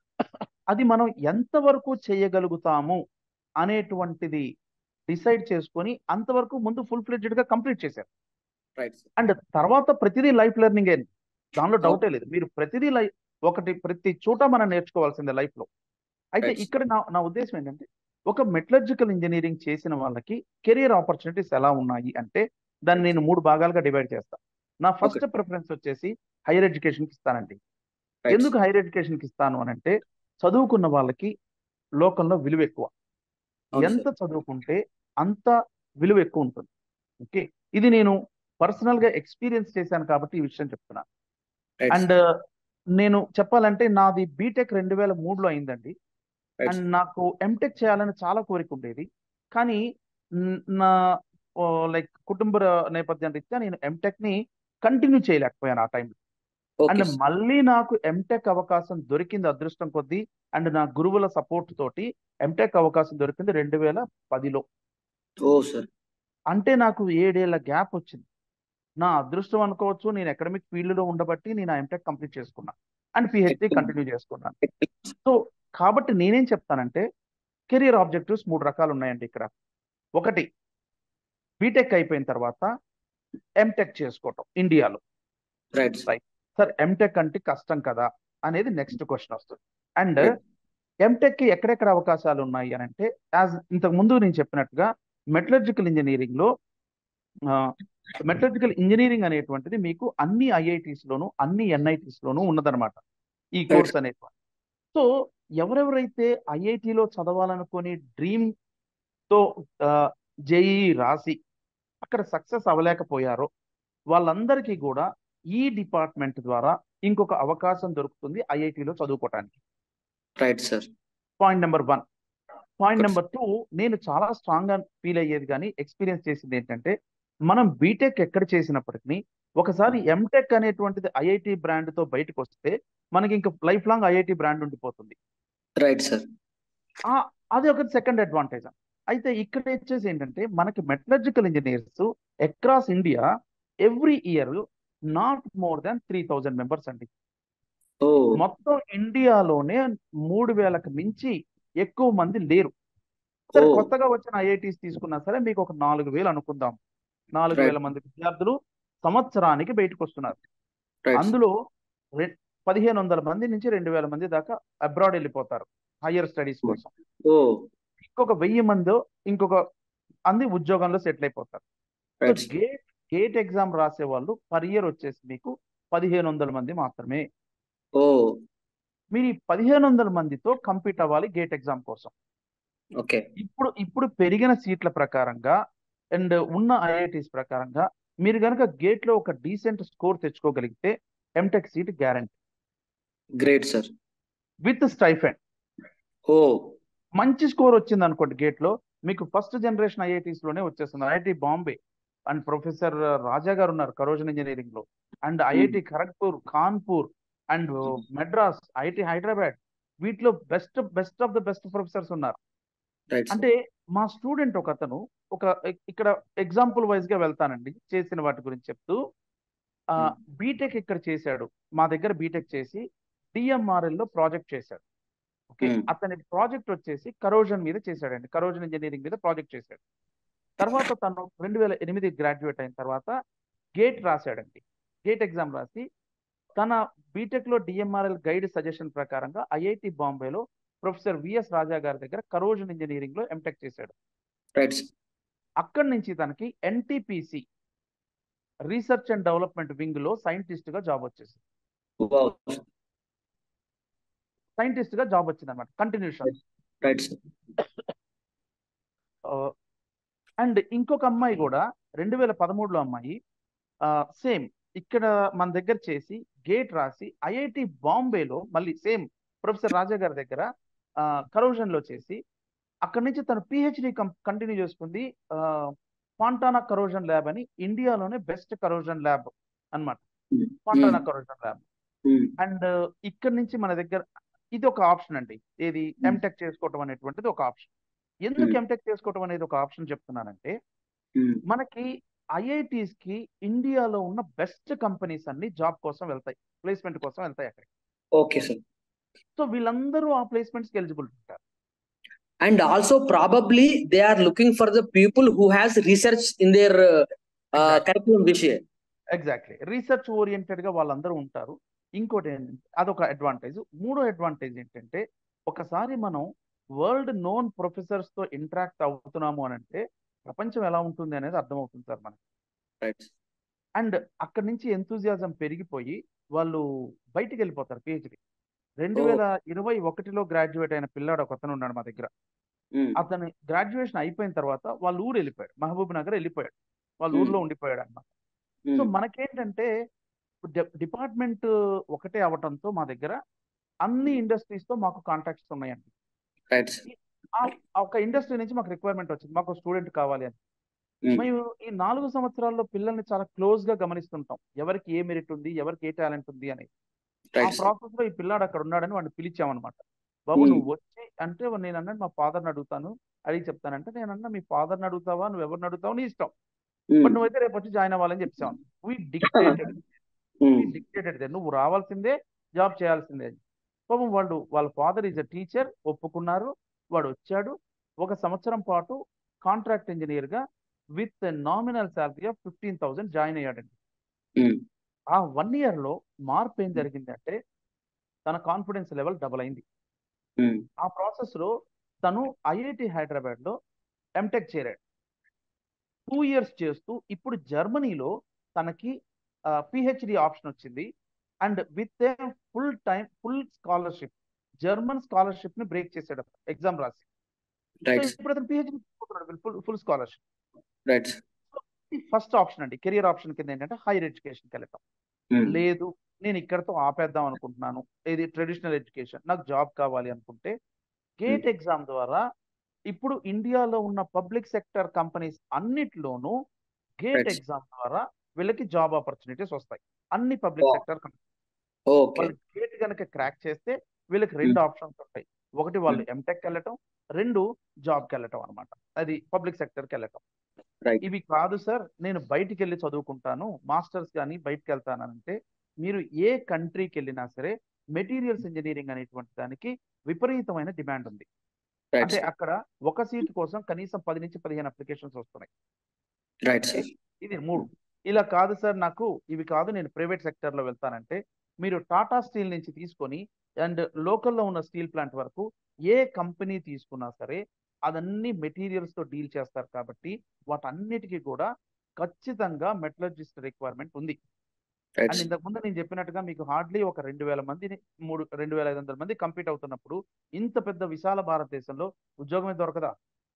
అది మనం ఎంతవరకు చేయగలుగుతాము అనేటువంటిది డిసైడ్ చేసుకొని అంతవరకు ముందు ఫుల్ ఫ్లెడ్జెడ్ గా కంప్లీట్ చేశారు రైట్ సార్ అండ్ తర్వాత ప్రతిదీ లైఫ్ లెర్నింగ్ అయింది దానిలో డౌటే లేదు మీరు ప్రతిదీ లైఫ్ ఒకటి ప్రతి చోట మనం నేర్చుకోవాల్సిందే లైఫ్ లో అయితే Right. ఇక్కడ నా నా ఉద్దేశం ఏంటంటే ఒక మెటలర్జికల్ ఇంజనీరింగ్ చేసిన వాళ్ళకి కెరియర్ ఆపర్చునిటీస్ ఎలా ఉన్నాయి అంటే దాన్ని నేను మూడు భాగాలుగా డివైడ్ చేస్తాను నా ఫస్ట్ ప్రిఫరెన్స్ వచ్చేసి హైయర్ ఎడ్యుకేషన్కి ఇస్తానండి రైట్ ఎందుకు హైయర్ ఎడ్యుకేషన్కి ఇస్తాను అని అంటే చదువుకున్న వాళ్ళకి లోకంలో విలువ ఎక్కువ అవును ఎంత చదువుకుంటే అంత విలువ ఎక్కువ ఉంటుంది ఓకే ఇది నేను పర్సనల్ గా ఎక్స్పీరియన్స్ చేశాను కాబట్టి ఈ విషయం చెప్తున్నాను రైట్ అండ్ నేను చెప్పాలంటే నాది బీటెక్ రెండు వేల మూడులో అయిందండి Right. అండ్ నాకు ఎంటెక్ చేయాలని చాలా కోరిక ఉండేది కానీ న్- నా లైక్ కుటుంబ నేపథ్యం రీత్యా నేను ఎంటెక్ ని కంటిన్యూ చేయలేకపోయాను ఆ టైంలో అండ్ ఓకే మళ్ళీ నాకు ఎంటెక్ అవకాశం దొరికింది అదృష్టం కొద్దీ అండ్ నా గురువుల సపోర్ట్ తోటి ఎంటెక్ అవకాశం దొరికింది రెండు వేల పదిలో ఓ సార్ అంటే నాకు ఏడేళ్ల గ్యాప్ వచ్చింది నా అదృష్టం అనుకోవచ్చు నేను అకాడమిక్ ఫీల్డ్ లో ఉండబట్టి నేను ఆ ఎంటెక్ కంప్లీట్ చేసుకున్నా అండ్ పిహెచ్డి కంటిన్యూ చేసుకున్నాను సో కాబట్టి నేనేం చెప్తానంటే కెరియర్ ఆబ్జెక్టివ్స్ మూడు రకాలు ఉన్నాయండి ఇక్కడ ఒకటి బీటెక్ అయిపోయిన తర్వాత ఎంటెక్ చేసుకోవటం ఇండియాలో రైట్ సార్ సార్ ఎంటెక్ అంటే కష్టం కదా అనేది నెక్స్ట్ క్వశ్చన్ వస్తుంది అండ్ Right. ఎంటెక్ కి ఎక్కడెక్కడ అవకాశాలు ఉన్నాయి అని అంటే యాజ్ ఇంతకు ముందు నేను చెప్పినట్టుగా మెటలర్జికల్ ఇంజనీరింగ్ లో మెటలర్జికల్ ఇంజనీరింగ్ అనేటువంటిది మీకు అన్ని ఐఐటీస్ లోను అన్ని ఎన్ఐటీస్ లోను ఉన్నదన్నమాట ఈ కోర్స్ అనేటువంటి సో ఎవరెవరైతే ఐఐటిలో చదవాలనుకొని డ్రీమ్ తో జేఈ రాసి అక్కడ సక్సెస్ అవ్వలేకపోయారో వాళ్ళందరికీ కూడా ఈ డిపార్ట్మెంట్ ద్వారా ఇంకొక అవకాశం దొరుకుతుంది ఐఐటిలో చదువుకోవటానికి right sir point number one point Good. Number two నేను చాలా స్ట్రాంగ్ గా ఫీల్ అయ్యేది కానీ ఎక్స్పీరియన్స్ చేసింది ఏంటంటే మనం బీటెక్ ఎక్కడ చేసినప్పటికీ ఒకసారి ఎంటెక్ అనేటువంటిది ఐఐటి బ్రాండ్ తో బయటకు వస్తే మనకి ఇంకా లైఫ్ లాంగ్ ఐఐటి బ్రాండ్ ఉండిపోతుంది రైట్ సార్ ఆ అది ఒక సెకండ్ అడ్వాంటేజ్ అయితే ఇక్కడ వచ్చేసి ఏంటంటే మనకి metallurgical engineers across India every year not more than three thousand members అండి ఓ మొత్తం ఇండియాలోనే మూడు వేలకు మించి ఎక్కువ మంది లేరు సరే ఓ కొత్తగా వచ్చిన ఐఐటీస్ తీసుకున్నా సరే మీకు ఒక నాలుగు వేలు అనుకుందాం నాలుగు Right. వేల మంది విద్యార్థులు సంవత్సరానికి బయటకు వస్తున్నారు రైట్ అందులో రె- పదిహేను వందల మంది నుంచి రెండు వేల మంది దాకా అబ్రాడ్ వెళ్ళిపోతారు హయ్యర్ స్టడీస్ కోసం ఓ ఇంకొక వెయ్యి మంది ఇంకొక అంది ఉద్యోగంలో సెటిల్ అయిపోతారు so right GATE GATE exam రాసే వాళ్ళు పర్ ఇయర్ వచ్చేసి మీకు పదిహేను వందల మంది మాత్రమే ఓ మీరు ఈ పదిహేను వందల మందితో కంపీట్ అవ్వాలి గేట్ ఎగ్జామ్ కోసం ఓకే ఇప్పుడు ఇప్పుడు పెరిగిన సీట్ల ప్రకారంగా అండ్ ఉన్న ఐఐటీస్ ప్రకారంగా మీరు కనుక గేట్ లో ఒక డీసెంట్ స్కోర్ తెచ్చుకోగలిగితే MTech seat guarantee great sir with stipend ఓ మంచి స్కోర్ వచ్చింది అనుకోండి గేట్ లో మీకు ఫస్ట్ జనరేషన్ ఐఐటీస్ లోనే వచ్చేస్తుంది IIT Bombay and professor Raja garu ఉన్నారు కరోజన్ ఇంజనీరింగ్ లో and IIT Kharagpur Kanpur and Madras IIT Hyderabad వీటిలో best best of the best professors ఉన్నారు రైట్ సార్ అంటే మా స్టూడెంట్ ఒక అతను ఒక ఇక్కడ ఎగ్జాంపుల్ వైజ్ గా వెళ్తానండి చేసిన వాటి గురించి చెప్తూ Hmm. బీటెక్ ఇక్కడ చేశాడు మా దగ్గర బీటెక్ చేసి డిఎంఆర్ఎల్ లో ప్రాజెక్ట్ చేశాడు ఓకే Hmm. అతని ప్రాజెక్ట్ వచ్చేసి కరోజన్ మీద చేశాడండి కరోజన్ ఇంజనీరింగ్ మీద ప్రాజెక్ట్ చేశాడు తర్వాత తను రెండు వేల ఎనిమిది గ్రాడ్యుయేట్ అయిన తర్వాత గేట్ రాశాడండి గేట్ ఎగ్జామ్ రాసి తన బీటెక్ లో డిఎంఆర్ఎల్ గైడ్ సజెషన్ ప్రకారంగా ఐఐటి బాంబేలో ప్రొఫెసర్ విఎస్ రాజా గారి దగ్గర కరోజన్ ఇంజనీరింగ్ లో ఎంటెక్ చేశాడు రైట్ సార్ అక్కడి నుంచి తనకి NTPC research and development wing లో సైంటిస్ట్ గా జాబ్ వచ్చేసింది వావ్ సైంటిస్ట్ గా జాబ్ వచ్చింది అనమాట కంటిన్యూషన్ రైట్ సార్ అండ్ ఇంకొక అమ్మాయి కూడా రెండు వేల పదమూడులో అమ్మాయి సేమ్ ఇక్కడ మన దగ్గర చేసి గేట్ రాసి ఐఐటి బాంబేలో మళ్ళీ సేమ్ ప్రొఫెసర్ రాజా గారి దగ్గర కరోజన్ లో చేసి అక్కడి నుంచి తను పిహెచ్డి కంటిన్యూ చేసుకుంది పాంటానా కరోజన్ ల్యాబ్ అని ఇండియాలోనే బెస్ట్ కరోజన్ ల్యాబ్ అన్నమాట పాంటానా కరోజన్ ల్యాబ్ అండ్ ఇక్కడ నుంచి మన దగ్గర ఇది ఒక ఆప్షన్ అండి ఏది ఎంటెక్ చేసుకోవటం అనేటువంటిది ఒక ఆప్షన్ ఎందుకు Hmm. ఎంటెక్ చేసుకోవటం అనేది ఒక ఆప్షన్ చెప్తున్నానంటే మనకి ఐఐటీస్ కి ఇండియాలో ఉన్న బెస్ట్ కంపెనీస్ అన్ని జాబ్ కోసం వెళ్తాయి ప్లేస్మెంట్ కోసం వెళ్తాయి అక్కడ ఓకే సార్ సో వీళ్ళందరూ ఆ ప్లేస్మెంట్స్ కి ఎలిజిబుల్ ఉంటారు and also probably they are looking for the people who has research in their uh, uh, Exactly. curriculum విషయం ఎగ్జాక్ట్లీ రీసెర్చ్ ఓరియంటెడ్ గా వాళ్ళందరూ ఉంటారు ఇంకోటి ఏంటంటే అదొక అడ్వాంటేజ్ మూడో అడ్వాంటేజ్ ఏంటంటే ఒకసారి మనం వరల్డ్ నోన్ ప్రొఫెసర్స్ తో ఇంటరాక్ట్ అవుతున్నాము అని అంటే ప్రపంచం ఎలా ఉంటుంది అనేది అర్థమవుతుంది సార్ మనకి రైట్ అండ్ అక్కడి నుంచి ఎంతూజియాజం పెరిగిపోయి వాళ్ళు బయటికి వెళ్ళిపోతారు పిహెచ్డి రెండు వేల ఇరవై ఒకటిలో గ్రాడ్యుయేట్ అయిన పిల్లాడు ఒక అతను ఉన్నాడు మా దగ్గర అతను గ్రాడ్యుయేషన్ అయిపోయిన తర్వాత వాళ్ళ ఊరు వెళ్ళిపోయాడు మహబూబ్ నగర్ వెళ్ళిపోయాడు వాళ్ళ Hmm. ఊర్లో ఉండిపోయాడు అన్నమాట సో మనకేంటంటే డిపార్ట్మెంట్ ఒకటే అవటంతో మా దగ్గర అన్ని ఇండస్ట్రీస్ తో మాకు కాంటాక్ట్స్ ఉన్నాయండి రైట్ ఆ- ఆ ఒక ఇండస్ట్రీ నుంచి మాకు రిక్వైర్మెంట్ వచ్చింది మాకు స్టూడెంట్ కావాలి అని మేము ఈ నాలుగు సంవత్సరాల్లో పిల్లల్ని చాలా క్లోజ్ గా గమనిస్తుంటాం ఎవరికి ఏ మెరిట్ ఉంది ఎవరికి ఏ టాలెంట్ ఉంది అని ఆ రైట్ ప్రాసెస్ లో ఈ పిల్లాడు అక్కడ ఉన్నాడని వాడిని పిలిచామన్నమాట బాబు Hmm. నువ్వు వచ్చి అంటే నేను అన్నాడు మా ఫాదర్ని అడుగుతాను అడిగి చెప్తానంటే నేను అన్నా మీ ఫాదర్ని అడుగుతావా నువ్వు ఎవరిని అడుగుతావు నీ ఇష్టం బట్ నువ్వైతే రేపు వచ్చి జాయిన్ అవ్వాలని చెప్పాను వీ డిక్టేటెడ్ డిక్టేటెడ్ నువ్వు రావాల్సిందే జాబ్ చేయాల్సిందే అని పాపం వాళ్ళు వాళ్ళ ఫాదర్ ఈజ్ అ టీచర్ ఒప్పుకున్నారు వాడు వచ్చాడు ఒక సంవత్సరం పాటు కాంట్రాక్ట్ ఇంజనీర్ గా with nominal salary of fifteen thousand join అయ్యాడండి ఆ వన్ ఇయర్ లో మార్పు ఏం జరిగిందంటే తన కాన్ఫిడెన్స్ లెవెల్ డబుల్ అయింది ఆ ప్రాసెస్ లో తను ఐఐటి హైదరాబాద్ లో ఎంటెక్ చేరాడు టూ ఇయర్స్ చేస్తూ ఇప్పుడు జర్మనీలో తనకి పిహెచ్డి ఆప్షన్ వచ్చింది and with a full time full scholarship German scholarship ని బ్రేక్ చేశాడు ఎగ్జామ్ రాసి సో రైట్ ఇప్పుడు అతను PhD full full scholarship right first option అండి కెరియర్ ఆప్షన్ కింద ఏంటంటే హైయర్ ఎడ్యుకేషన్కి వెళ్ళటం లేదు నేను ఇక్కడతో ఆపేద్దాం అనుకుంటున్నాను ఇది ట్రెడిషనల్ ఎడ్యుకేషన్ నాకు జాబ్ కావాలి అనుకుంటే గేట్ ఎగ్జామ్ ద్వారా ఇప్పుడు ఇండియాలో ఉన్న పబ్లిక్ సెక్టర్ కంపెనీస్ అన్నిట్లోనూ గేట్ Right. ఎగ్జామ్ ద్వారా వీళ్ళకి జాబ్ ఆపర్చునిటీస్ వస్తాయి అన్ని పబ్లిక్ Oh. సెక్టర్ ఓకే వాళ్ళు గేట్ కనుక క్రాక్ చేస్తే వీళ్ళకి రెండు ఆప్షన్స్ ఉంటాయి ఒకటి వాళ్ళు ఎంటెక్ వెళ్ళటం రెండు జాబ్కి వెళ్ళటం అనమాట అది పబ్లిక్ సెక్టర్కి వెళ్ళటం Right. ఇవి కాదు సార్ నేను బయటికి వెళ్ళి చదువుకుంటాను మాస్టర్స్ కానీ బయటికి వెళ్తానంటే మీరు ఏ కంట్రీకి వెళ్ళినా సరే మెటీరియల్స్ ఇంజనీరింగ్ అనేటువంటి దానికి విపరీతమైన డిమాండ్ ఉంది రైట్ అంటే అక్కడ ఒక సీట్ కోసం కనీసం పది నుంచి పదిహేను అప్లికేషన్స్ వస్తున్నాయి రైట్ సార్ ఇది మూడు ఇలా కాదు సార్ నాకు ఇవి కాదు నేను ప్రైవేట్ సెక్టర్ లో వెళ్తానంటే మీరు టాటా స్టీల్ నుంచి తీసుకొని అండ్ లోకల్లో ఉన్న స్టీల్ ప్లాంట్ వరకు ఏ కంపెనీ తీసుకున్నా సరే అదన్నీ మెటీరియల్స్ తో డీల్ చేస్తారు కాబట్టి వాటన్నిటికీ కూడా ఖచ్చితంగా మెటలర్జిస్ట్ రిక్వైర్మెంట్ ఉంది రైట్ అండ్ ఇంతకు ముందు నేను చెప్పినట్టుగా మీకు హార్డ్లీ ఒక రెండు వేల మందిని మూడు రెండు వేల ఐదు వందల మంది కంపీట్ అవుతున్నప్పుడు ఇంత పెద్ద విశాల భారతదేశంలో ఉద్యోగమే దొరకదా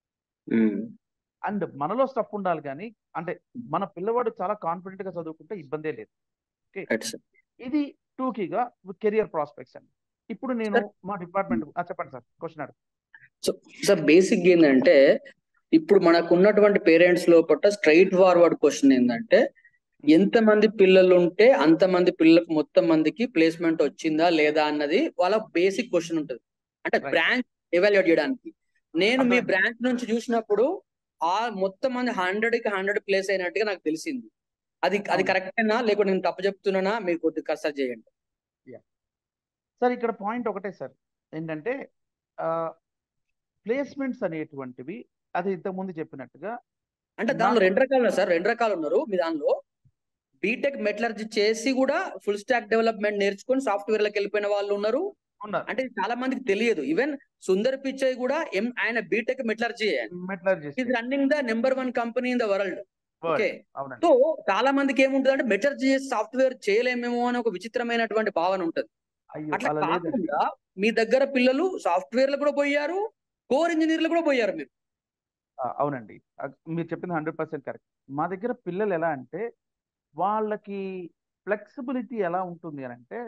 అండ్ మనలో స్టఫ్ ఉండాలి కానీ అంటే మన పిల్లవాడు చాలా కాన్ఫిడెంట్ గా చదువుకుంటే ఇబ్బందే లేదు రైట్ సార్ ఇది టూకీగా కెరియర్ ప్రాస్పెక్ట్స్ అండి ఇప్పుడు నేను Sir. మా డిపార్ట్మెంట్ చెప్పండి సార్ క్వశ్చన్ అడుగు సార్ బేసిక్ ఏంటంటే ఇప్పుడు మనకు ఉన్నటువంటి పేరెంట్స్ లోపల స్ట్రైట్ ఫార్వర్డ్ క్వశ్చన్ ఏంటంటే ఎంత మంది పిల్లలు ఉంటే అంత మంది పిల్లలకు మొత్తం మందికి ప్లేస్మెంట్ వచ్చిందా లేదా అన్నది వాళ్ళ బేసిక్ క్వశ్చన్ ఉంటుంది అంటే Right. బ్రాంచ్ ఎవాల్యుయేట్ చేయడానికి నేను మీ అర్థమైంది. బ్రాంచ్ నుంచి చూసినప్పుడు ఆ మొత్తం మంది హండ్రెడ్ కి హండ్రెడ్ ప్లేస్ అయినట్టుగా నాకు తెలిసింది అది అది అవును. కరెక్టేనా లేకపోతే నేను తప్పు చెప్తున్నానా మీరు కొద్దిగా కన్సల్ట్ చేయండి సార్ ఇక్కడ పాయింట్ ఒకటే సార్ ఏంటంటే ప్లేస్మెంట్స్ అనేటువంటివి అది ఇంతకు ముందు చెప్పినట్టుగా అంటే దానిలో నాకు- రెండు రకాలు ఉన్నారు సార్ రెండు రకాలు ఉన్నారు మీ దానిలో బీటెక్ మెటలర్జీ చేసి కూడా ఫుల్ స్టాక్ డెవలప్మెంట్ నేర్చుకొని సాఫ్ట్వేర్ లకు వెళ్ళిపోయిన వాళ్ళు ఉన్నారు ఉన్నారు అంటే ఇది చాలా మందికి తెలియదు ఈవెన్ సుందర్ పిచ్చయ్ కూడా ఎం ఆయన BTech metallurgy metallurgist is running the number one company in the world okay అవునండి సో చాలా మందికి ఏముంటుంది అంటే మెటలర్జీ చేసి సాఫ్ట్వేర్ చేయలేమేమో అని ఒక విచిత్రమైనటువంటి భావన ఉంటుంది అయ్యో అట్లా అలా లేదండి కాకుండా మీ దగ్గర పిల్లలు సాఫ్ట్వేర్ లో కూడా పోయారు కోర్ ఇంజనీర్లు కూడా పోయారు మీరు ఆ, అవునండి ఆ, మీరు చెప్పింది హండ్రెడ్ పర్సెంట్ కరెక్ట్ మా దగ్గర పిల్లలు ఎలా అంటే వాళ్ళకి ఫ్లెక్సిబిలిటీ ఎలా ఉంటుంది అని అంటే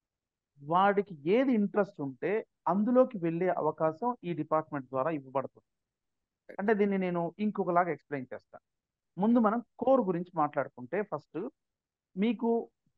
వాడికి ఏది ఇంట్రెస్ట్ ఉంటే అందులోకి వెళ్ళే అవకాశం ఈ డిపార్ట్మెంట్ ద్వారా ఇవ్వబడుతుంది అంటే దీన్ని నేను ఇంకొకలాగా ఎక్స్ప్లెయిన్ చేస్తాను ముందు మనం కోర్ గురించి మాట్లాడుకుంటే ఫస్ట్ మీకు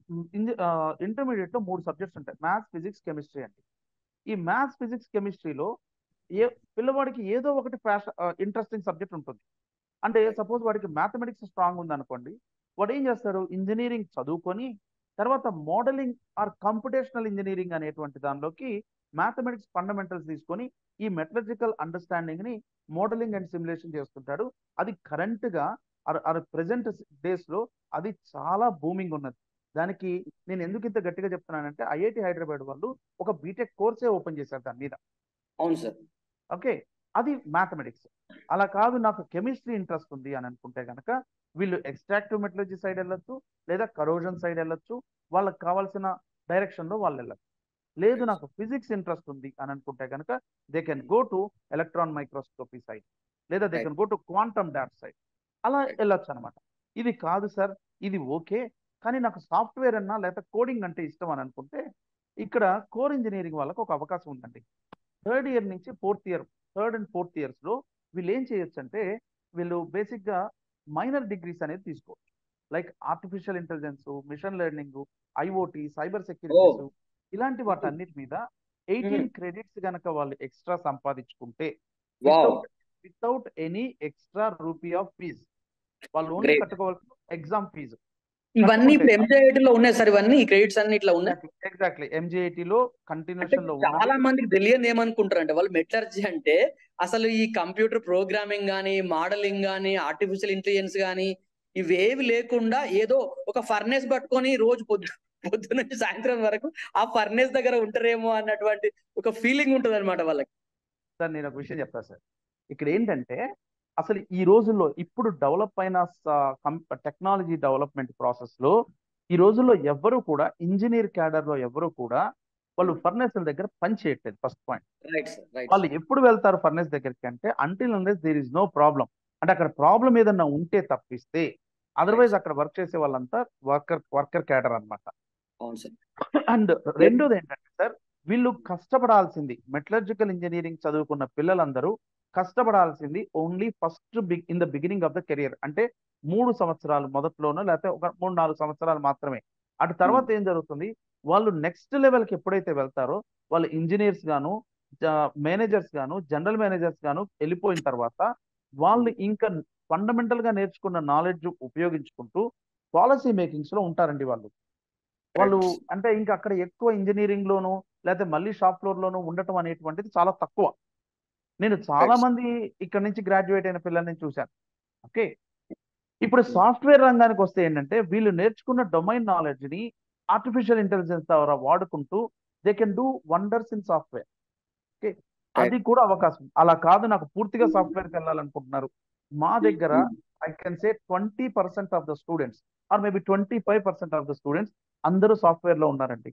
ఇంటర్మీడియట్ లో మూడు సబ్జెక్ట్స్ ఉంటాయి మ్యాథ్స్ ఫిజిక్స్ కెమిస్ట్రీ అండి ఈ మ్యాథ్స్ ఫిజిక్స్ కెమిస్ట్రీలో ఏ పిల్లవాడికి ఏదో ఒకటి ఫ్యాషన్ ఇంట్రెస్టింగ్ సబ్జెక్ట్ ఉంటుంది అంటే సపోజ్ వాడికి మ్యాథమెటిక్స్ స్ట్రాంగ్ ఉంది అనుకోండి వాడు ఏం చేస్తాడు ఇంజనీరింగ్ చదువుకొని తర్వాత మోడలింగ్ ఆర్ కంప్యూటేషనల్ ఇంజనీరింగ్ అనేటువంటి దానిలోకి మ్యాథమెటిక్స్ ఫండమెంటల్స్ తీసుకొని ఈ మెటలజికల్ అండర్స్టాండింగ్ ని మోడలింగ్ అండ్ సిమ్యులేషన్ చేస్తుంటాడు అది కరెంట్ గా ప్రెసెంట్ డేస్ లో అది చాలా బూమింగ్ ఉన్నది దానికి నేను ఎందుకు ఇంత గట్టిగా చెప్తున్నానంటే ఐఐటి హైదరాబాద్ వాళ్ళు ఒక బీటెక్ కోర్సే ఓపెన్ చేశారు దాని మీద అవును సార్ ఓకే అది మ్యాథమెటిక్స్ అలా కాదు నాకు కెమిస్ట్రీ ఇంట్రెస్ట్ ఉంది అని అనుకుంటే కనుక వీళ్ళు ఎక్స్ట్రాక్టివ్ మెటలజీ సైడ్ వెళ్ళొచ్చు లేదా కరోజన్ సైడ్ వెళ్ళొచ్చు వాళ్ళకి కావాల్సిన డైరెక్షన్ లో వాళ్ళు వెళ్ళచ్చు లేదు నాకు ఫిజిక్స్ ఇంట్రెస్ట్ ఉంది అని అనుకుంటే కనుక they can go to electron microscopy side లేదా they can go to quantum dot side అలా వెళ్ళొచ్చు అనమాట ఇది కాదు సార్ ఇది ఓకే కానీ నాకు సాఫ్ట్వేర్ అన్నా లేదా కోడింగ్ అంటే ఇష్టం అని అనుకుంటే ఇక్కడ కోర్ ఇంజనీరింగ్ వాళ్ళకి ఒక అవకాశం ఉందండి థర్డ్ ఇయర్ నుంచి fourth year third and fourth years లో వీళ్ళు ఏం చేయొచ్చు అంటే వీళ్ళు బేసిక్ గా మైనర్ డిగ్రీస్ అనేది తీసుకోవచ్చు like artificial intelligence machine learning IoT cyber securities ఇలాంటి వాటన్నిటి మీద ఎయిటీన్ క్రెడిట్స్ గనక వాళ్ళు ఎక్స్ట్రా సంపాదించుకుంటే wow without any extra rupee of fees వాళ్ళు ఓన్లీ Great. కట్టుకోవాల్సిన ఎగ్జామ్ ఫీజు ఇవన్నీ ఇప్పుడు ఎంజేఐటి లో ఉన్నాయి సార్ ఇవన్నీ ఈ క్రెడిట్స్ అన్ని ఇట్లా ఉన్నాయి ఎగ్జాక్ట్లీ ఎంజిఐటి లో అంటే కంటిన్యూషన్ లో చాలా ఉన్నది మందికి తెలియదు ఏమనుకుంటారు అంటే వాళ్ళు మెటలర్జీ అంటే అసలు ఈ కంప్యూటర్ ప్రోగ్రామింగ్ గానీ మోడలింగ్ గానీ ఆర్టిఫిషియల్ ఇంటెలిజెన్స్ గానీ ఇవేవి లేకుండా ఏదో ఒక ఫర్నేస్ పట్టుకొని రోజు పొద్దు పొద్దు నుంచి సాయంత్రం వరకు ఆ ఫర్నేస్ దగ్గర ఉంటారేమో అన్నటువంటి ఒక ఫీలింగ్ ఉంటుంది అనమాట వాళ్ళకి సార్ నేను ఒక విషయం చెప్తా సార్ ఇక్కడ ఏంటంటే అసలు ఈ రోజుల్లో ఇప్పుడు డెవలప్ అయిన టెక్నాలజీ డెవలప్మెంట్ ప్రాసెస్ లో ఈ రోజుల్లో ఎవ్వరూ కూడా ఇంజనీర్ క్యాడర్ లో ఎవరు కూడా వాళ్ళు ఫర్నేస్ల దగ్గర పని చేయట్లేదు first point right sir right వాళ్ళు ఎప్పుడు వెళ్తారు ఫర్నేస్ దగ్గరికి అంటే until unless there is no problem అంటే అక్కడ ప్రాబ్లం ఏదన్నా ఉంటే తప్పిస్తే అదర్వైజ్ అక్కడ వర్క్ చేసే వాళ్ళంతా వర్కర్ వర్కర్ క్యాడర్ అన్నమాట అవును సార్ అండ్ రెండోది ఏంటంటే సార్ వీళ్ళు కష్టపడాల్సింది మెటలర్జికల్ ఇంజనీరింగ్ చదువుకున్న పిల్లలందరూ కష్టపడాల్సింది only first big in the beginning of the career అంటే మూడు సంవత్సరాలు మొదట్లోనో లేకపోతే ఒక మూడు నాలుగు సంవత్సరాలు మాత్రమే అటు తర్వాత ఏం జరుగుతుంది వాళ్ళు నెక్స్ట్ లెవెల్కి ఎప్పుడైతే వెళ్తారో వాళ్ళు ఇంజనీర్స్ గాను మేనేజర్స్ గాను జనరల్ మేనేజర్స్ గాను వెళ్ళిపోయిన తర్వాత వాళ్ళు ఇంకా ఫండమెంటల్ గా నేర్చుకున్న నాలెడ్జ్ ఉపయోగించుకుంటూ పాలసీ మేకింగ్స్ లో ఉంటారండి వాళ్ళు వాళ్ళు అంటే ఇంకా అక్కడ ఎక్కువ ఇంజనీరింగ్ లోను లేకపోతే మళ్ళీ షాప్ ఫ్లోర్ లోను ఉండటం అనేటువంటిది చాలా తక్కువ నేను చాలా Right. మంది ఇక్కడ నుంచి గ్రాడ్యుయేట్ అయిన పిల్లల్ని చూశాను ఓకే ఇప్పుడు సాఫ్ట్వేర్ రంగానికి వస్తే ఏంటంటే వీళ్ళు నేర్చుకున్న డొమైన్ నాలెడ్జ్ ని ఆర్టిఫిషియల్ ఇంటెలిజెన్స్ ద్వారా వాడుకుంటూ they can do wonders in software okay అది కూడా అవకాశం అలా కాదు నాకు పూర్తిగా సాఫ్ట్వేర్కి వెళ్ళాలనుకుంటున్నారు మా దగ్గర I can say twenty percent of the students or maybe twenty five percent of the students అందరూ సాఫ్ట్వేర్ లో ఉన్నారండి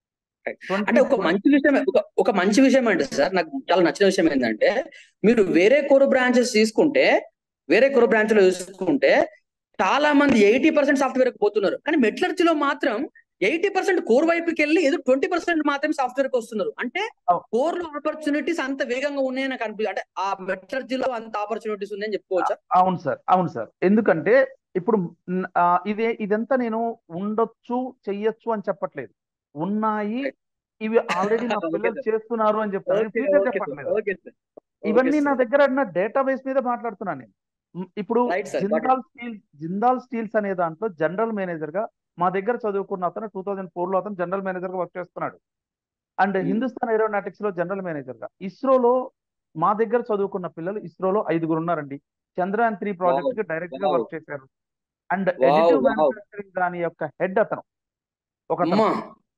అంటే ఒక మంచి విషయం ఒక ఒక మంచి విషయం అంటే సార్ నాకు చాలా నచ్చిన విషయం ఏంటంటే మీరు వేరే కోర్ బ్రాంచెస్ తీసుకుంటే వేరే కోర్ బ్రాంచ్ లో చూసుకుంటే చాలా మంది ఎయిటీ పర్సెంట్ సాఫ్ట్వేర్ పోతున్నారు కానీ మెట్లర్జీలో మాత్రం ఎయిటీ పర్సెంట్ కోర్ వైపుకి వెళ్ళి ఏదో ట్వంటీ పర్సెంట్ మాత్రమే సాఫ్ట్వేర్ కి వస్తున్నారు అంటే అవును. కోర్ లో ఆపర్చునిటీస్ అంత వేగంగా ఉన్నాయని నాకు అనిపి అంటే ఆ మెట్లర్జీలో అంత ఆపర్చునిటీస్ ఉన్నాయని చెప్పుకోవచ్చా అవును సార్ అవును సార్ ఎందుకంటే ఇప్పుడు న్- ఆ, ఇదే ఇదంతా నేను ఉండొచ్చు చెయ్యొచ్చు అని చెప్పట్లేదు ఉన్నాయి ఇవి ఆల్రెడీ నా Okay, పిల్లలు sir. చేస్తున్నారు అని చెప్తాను ఫ్యూచర్ చెప్పట్లేదు ఓకే సార్ ఇవన్నీ నా దగ్గర ఉన్న డేటాబేస్ మీద మాట్లాడుతున్నాను నేను మ్, ఇప్పుడు Right, sir. Got it. Jindal steels Jindal steels అనే దాంట్లో జనరల్ మేనేజర్ గా మా దగ్గర చదువుకున్న అతను టూ థౌజండ్ ఫోర్ లో అతను జనరల్ మేనేజర్ గా వర్క్ చేస్తున్నాడు అండ్ Hmm. హిందుస్థాన్ ఏరోనాటిక్స్ లో జనరల్ మేనేజర్ గా ఇస్రోలో మా దగ్గర చదువుకున్న పిల్లలు ఇస్రోలో ఐదుగురు ఉన్నారండి చంద్రయాన్ త్రీ ప్రాజెక్ట్ కి డైరెక్ట్ గా Wow. వర్క్ చేశారు and Wow, additive wow. Manufacturing దాని యొక్క హెడ్ అతను ఒక అమ్మా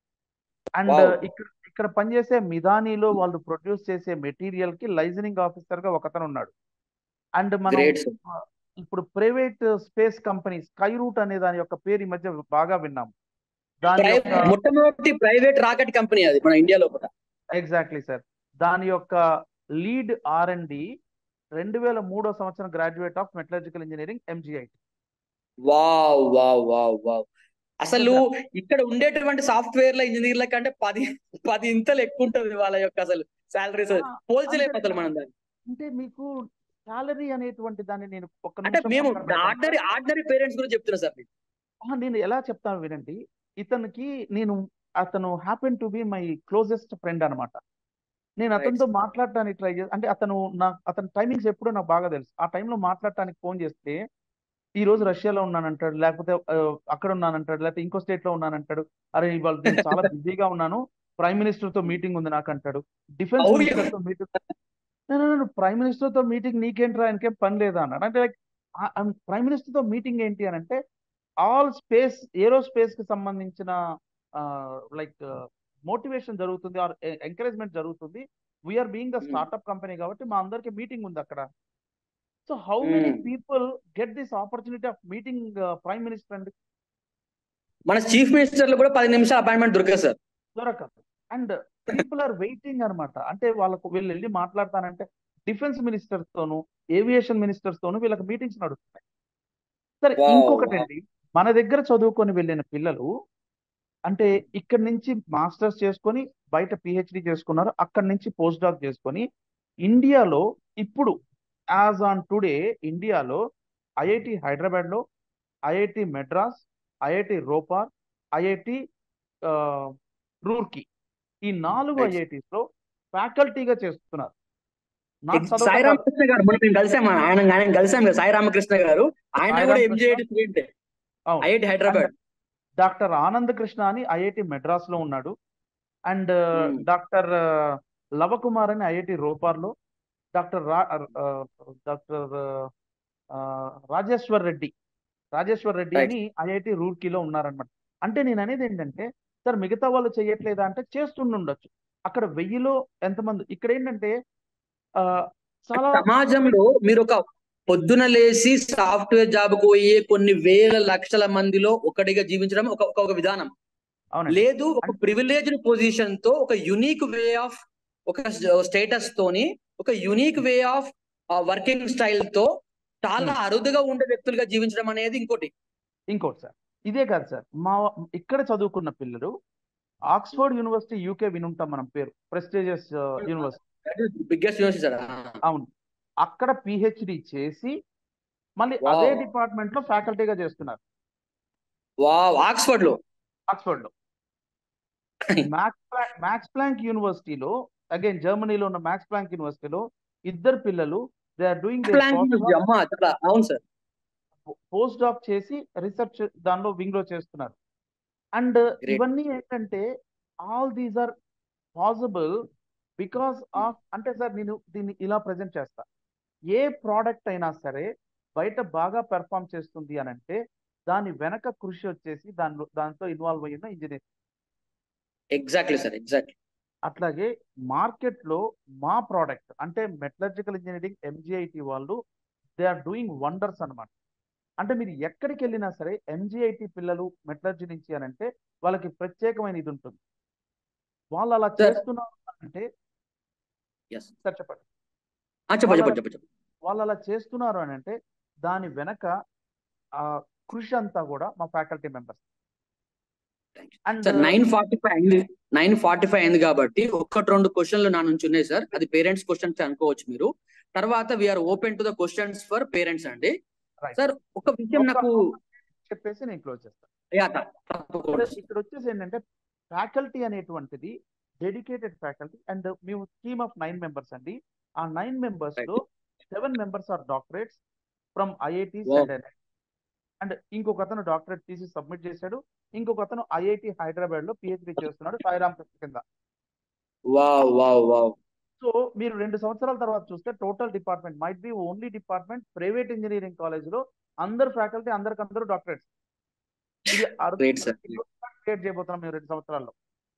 అండ్ Wow. ఇక్కడ ఇక్కడ పనిచేసే మిదానీలో వాళ్ళు ప్రొడ్యూస్ చేసే మెటీరియల్ కి లైజనింగ్ ఆఫీసర్ గా ఒకతను ఉన్నాడు అండ్ మనం గ్రేట్ సార్ ఇప్పుడు private space company Skyroot అనే దాని యొక్క పేరు ఈ మధ్య బాగా విన్నాం దాని యొక్క మొట్టమొదటి ప్రైవేట్ రాకెట్ కంపెనీ అది మన ఇండియా లోపల ఎగ్జాక్ట్లీ సార్ దాని యొక్క లీడ్ ఆర్ అండ్ డి రెండు వేల మూడో సంవత్సరం graduate of metallurgical engineering MGIT wow wow wow wow అసలు ఇక్కడ ఉండేటువంటి సాఫ్ట్వేర్ల ఇంజనీర్ల కంటే పది పది ఇంతలు ఎక్కువ ఉంటుంది వాళ్ళ యొక్క అసలు సాలరీస్ పోల్చలేము అసలు మనం దాన్ని అంటే మీకు సాలరీ అనేటువంటి దాన్ని నేను ఒక్క అంటే నిమిషం మేము పక్కన పెడతాను. ఆర్డినరీ ఆర్డినరీ పేరెంట్స్ గురించి చెప్తున్నా సార్ మీకు ఆ, నేను ఎలా చెప్తాను వినండి ఇతనికి నేను అతను happen to be my closest friend అన్నమాట నేను Right. అతనితో మాట్లాడటానికి ట్రై చేసి అంటే అతను నా అతని టైమింగ్స్ ఎప్పుడో నాకు బాగా తెలుసు ఆ టైంలో మాట్లాడటానికి ఫోన్ చేస్తే ఈ రోజు రష్యాలో ఉన్నానంటాడు లేకపోతే ఆ, అక్కడ ఉన్నానంటాడు లేకపోతే ఇంకో స్టేట్ లో ఉన్నానంటాడు అరే ఇవాళ నేను చాలా బిజీగా ఉన్నాను ప్రైమ్ మినిస్టర్ తో మీటింగ్ ఉంది నాకు అంటాడు డిఫెన్స్ Oh, yeah. మినిస్టర్ తో మీటింగ్ నేను ప్రైమ్ మినిస్టర్ తో మీటింగ్ నీకేంట్రా ఆయనకేం పని లేదా అన్నాడు అంటే లైక్ ప్రైమ్ మినిస్టర్ తో మీటింగ్ ఏంటి అని అంటే ఆల్ స్పేస్ ఏరోస్పేస్ కి సంబంధించిన లైక్ మోటివేషన్ జరుగుతుంది ఆర్ ఎంకరేజ్మెంట్ జరుగుతుంది we're being the Hmm. Startup company కాబట్టి మా అందరికి మీటింగ్ ఉంది అక్కడ so how many Hmm. People get this opportunity of meeting prime minister and మన చీఫ్ మినిస్టర్ కూడా పది నిమిషాలు అపాయింట్మెంట్ దొరకదు సార్ దొరకదు అండ్ పీపుల్ ఆర్ వెయిటింగ్ అన్నమాట అంటే వాళ్ళకు వీళ్ళు వెళ్ళి మాట్లాడతానంటే డిఫెన్స్ మినిస్టర్స్ తోను ఏవియేషన్ మినిస్టర్స్ తోను వీళ్ళకి మీటింగ్స్ నడుస్తున్నాయి సరే Wow, ఇంకొకటి wow. అండి మన దగ్గర చదువుకొని వెళ్ళిన పిల్లలు అంటే ఇక్కడ నుంచి మాస్టర్స్ చేసుకొని బయట పిహెచ్డి చేసుకున్నారు అక్కడి నుంచి పోస్ట్ డాక్ చేసుకొని ఇండియాలో ఇప్పుడు యాజ్ ఆన్ టుడే ఇండియాలో ఐఐటి హైదరాబాద్ లో IIT Madras IIT Ropar IIT Roorkee ఈ నాలుగు Right. ఐఐటీస్ లో ఫ్యాకల్టీగా చేస్తున్నారు నాకు సాయి చదవటం రామకృష్ణ గారు మొన్న మేము కలిసాం ఆయన ఆయన కలిసాం కదా సాయి రామకృష్ణ గారు ఆయన సాయి కూడా రామకృష్ణ? ఎంజిఐటి స్టూడెంట్ అవును. ఐఐటి హైదరాబాద్ డాక్టర్ ఆనంద్ కృష్ణ అని ఐఐటి మెడ్రాస్ లో ఉన్నాడు అండ్ Hmm. డాక్టర్ లవకుమార్ అని ఐఐటి రోపార్ లో డాక్టర్ రా డాక్టర్ రాజేశ్వర్ రెడ్డి రాజేశ్వర్ రెడ్డి Right. అని ఐఐటి రూర్కీలో ఉన్నారనమాట అంటే నేను అనేది ఏంటంటే సార్ మిగతా వాళ్ళు చేయట్లేదా అంటే చేస్తుండొచ్చు అక్కడ వెయ్యిలో ఎంతమంది ఇక్కడ ఏంటంటే ఆ, చాలా సమాజంలో మీరు ఒక పొద్దున లేసి సాఫ్ట్వేర్ జాబ్ కు పోయే కొన్ని వేల లక్షల మందిలో ఒకటిగా జీవించడం ఒక ఒక- ఒక విధానం అవునండి లేదు ఒక ప్రివిలేజ్డ్ పొజిషన్ తో ఒక యునిక్ వే ఆఫ్ ఒక స్టేటస్ తోని ఒక unique way of working style తో చాలా అరుదుగా ఉండే వ్యక్తులుగా జీవించడం అనేది ఇంకోటి ఇంకోటి సార్ ఇదే కాదు సార్ మా ఇక్కడ చదువుకున్న పిల్లలు ఆక్స్ఫర్డ్ యూనివర్సిటీ యూకే వినుంటాం మనం పేరు prestigious university biggest university sir అవును అక్కడ పిహెచ్డి చేసి మళ్ళీ Wow. అదే డిపార్ట్మెంట్ లో ఫ్యాకల్టీగా చేస్తున్నారు వా ఆక్స్ఫర్డ్ లో ఆక్స్ఫర్డ్ లో మ్యాక్స్ ప్లాంక్ మ్యాక్స్ ప్లాంక్ యూనివర్సిటీలో అగైన్ జర్మనీలో ఉన్న మ్యాక్స్ ప్లాంక్ యూనివర్సిటీలో ఇద్దరు పిల్లలు దే ఆర్ డూయింగ్ ప్లాంక్ అమ్మ చాలా అవును సార్ పోస్ట్ డాక్ చేసి రీసెర్చ్ దానిలో వింగ్ లో చేస్తున్నారు అండ్ Great. ఇవన్నీ ఏంటంటే all these are possible because of అంటే సార్ నేను దీన్ని ఇలా ప్రజెంట్ చేస్తా ఏ ప్రోడక్ట్ అయినా సరే బయట బాగా పెర్ఫామ్ చేస్తుంది అని అంటే దాని వెనక కృషి వచ్చేసి దానిలో దాంతో ఇన్వాల్వ్ అయిన ఇంజనీర్ ఎగ్జాక్ట్లీ సార్ ఎగ్జాక్ట్లీ అట్లాగే మార్కెట్ లో మా ప్రోడక్ట్ అంటే మెటలర్జికల్ ఇంజనీరింగ్ ఎంజిఐటి వాళ్ళు దే ఆర్ డూయింగ్ వండర్స్ అన్నమాట అంటే మీరు ఎక్కడికి వెళ్ళినా సరే ఎంజిఐటి పిల్లలు మెటలర్జీ నుంచి అని అంటే వాళ్ళకి ప్రత్యేకమైన ఇది ఉంటుంది వాళ్ళు అలా Sir. చేస్తున్నారు అంటే ఎస్ సార్ చెప్పండి చెప్పండి చెప్పండి చెప్పండి చెప్పండి వాళ్ళు అలా చేస్తున్నారు అని అంటే దాని వెనక ఆ కృషి అంతా కూడా మా faculty members and sir nine forty five అయింది నైన్ ఫార్టీ ఫైవ్ అయింది కాబట్టి ఒక్కటి రెండు క్వశ్చన్లు నా నుంచి ఉన్నాయి సార్ అది పేరెంట్స్ క్వశ్చన్స్ అనుకోవచ్చు మీరు తర్వాత we're open to the questions for parents అండి సార్ ఒక విషయం నాకు చెప్పేసి నేను క్లోజ్ చేస్తాను యా, త- తప్పకుండా ఇక్కడ ఇక్కడ వచ్చేసి ఏంటంటే ఫ్యాకల్టీ అనేటువంటిది డెడికేటెడ్ ఫ్యాకల్టీ అండ్ మేము టీమ్ ఆఫ్ నైన్ మెంబర్స్ అండి ఆ నైన్ మెంబర్స్ లో seven members are doctorates from IITs Wow. And and ఇంకొక అతను డాక్టరేట్ తీసి సబ్మిట్ చేశాడు ఇంకొక అతను ఐఐటి హైదరాబాద్ లో పిహెచ్డి చేస్తున్నాడు సాయిరామ్ కృష్ణ కింద వావ్ వావ్ వావ్ సో మీరు రెండు సంవత్సరాల తర్వాత చూస్తే total department might be only department private engineering college లో అందరు ఫ్యాకల్టీ అందరికందరూ డాక్టరేట్స్ ఇది Great, sir. క్రియేట్ చేయబోతున్నాం మేము రెండు సంవత్సరాల్లో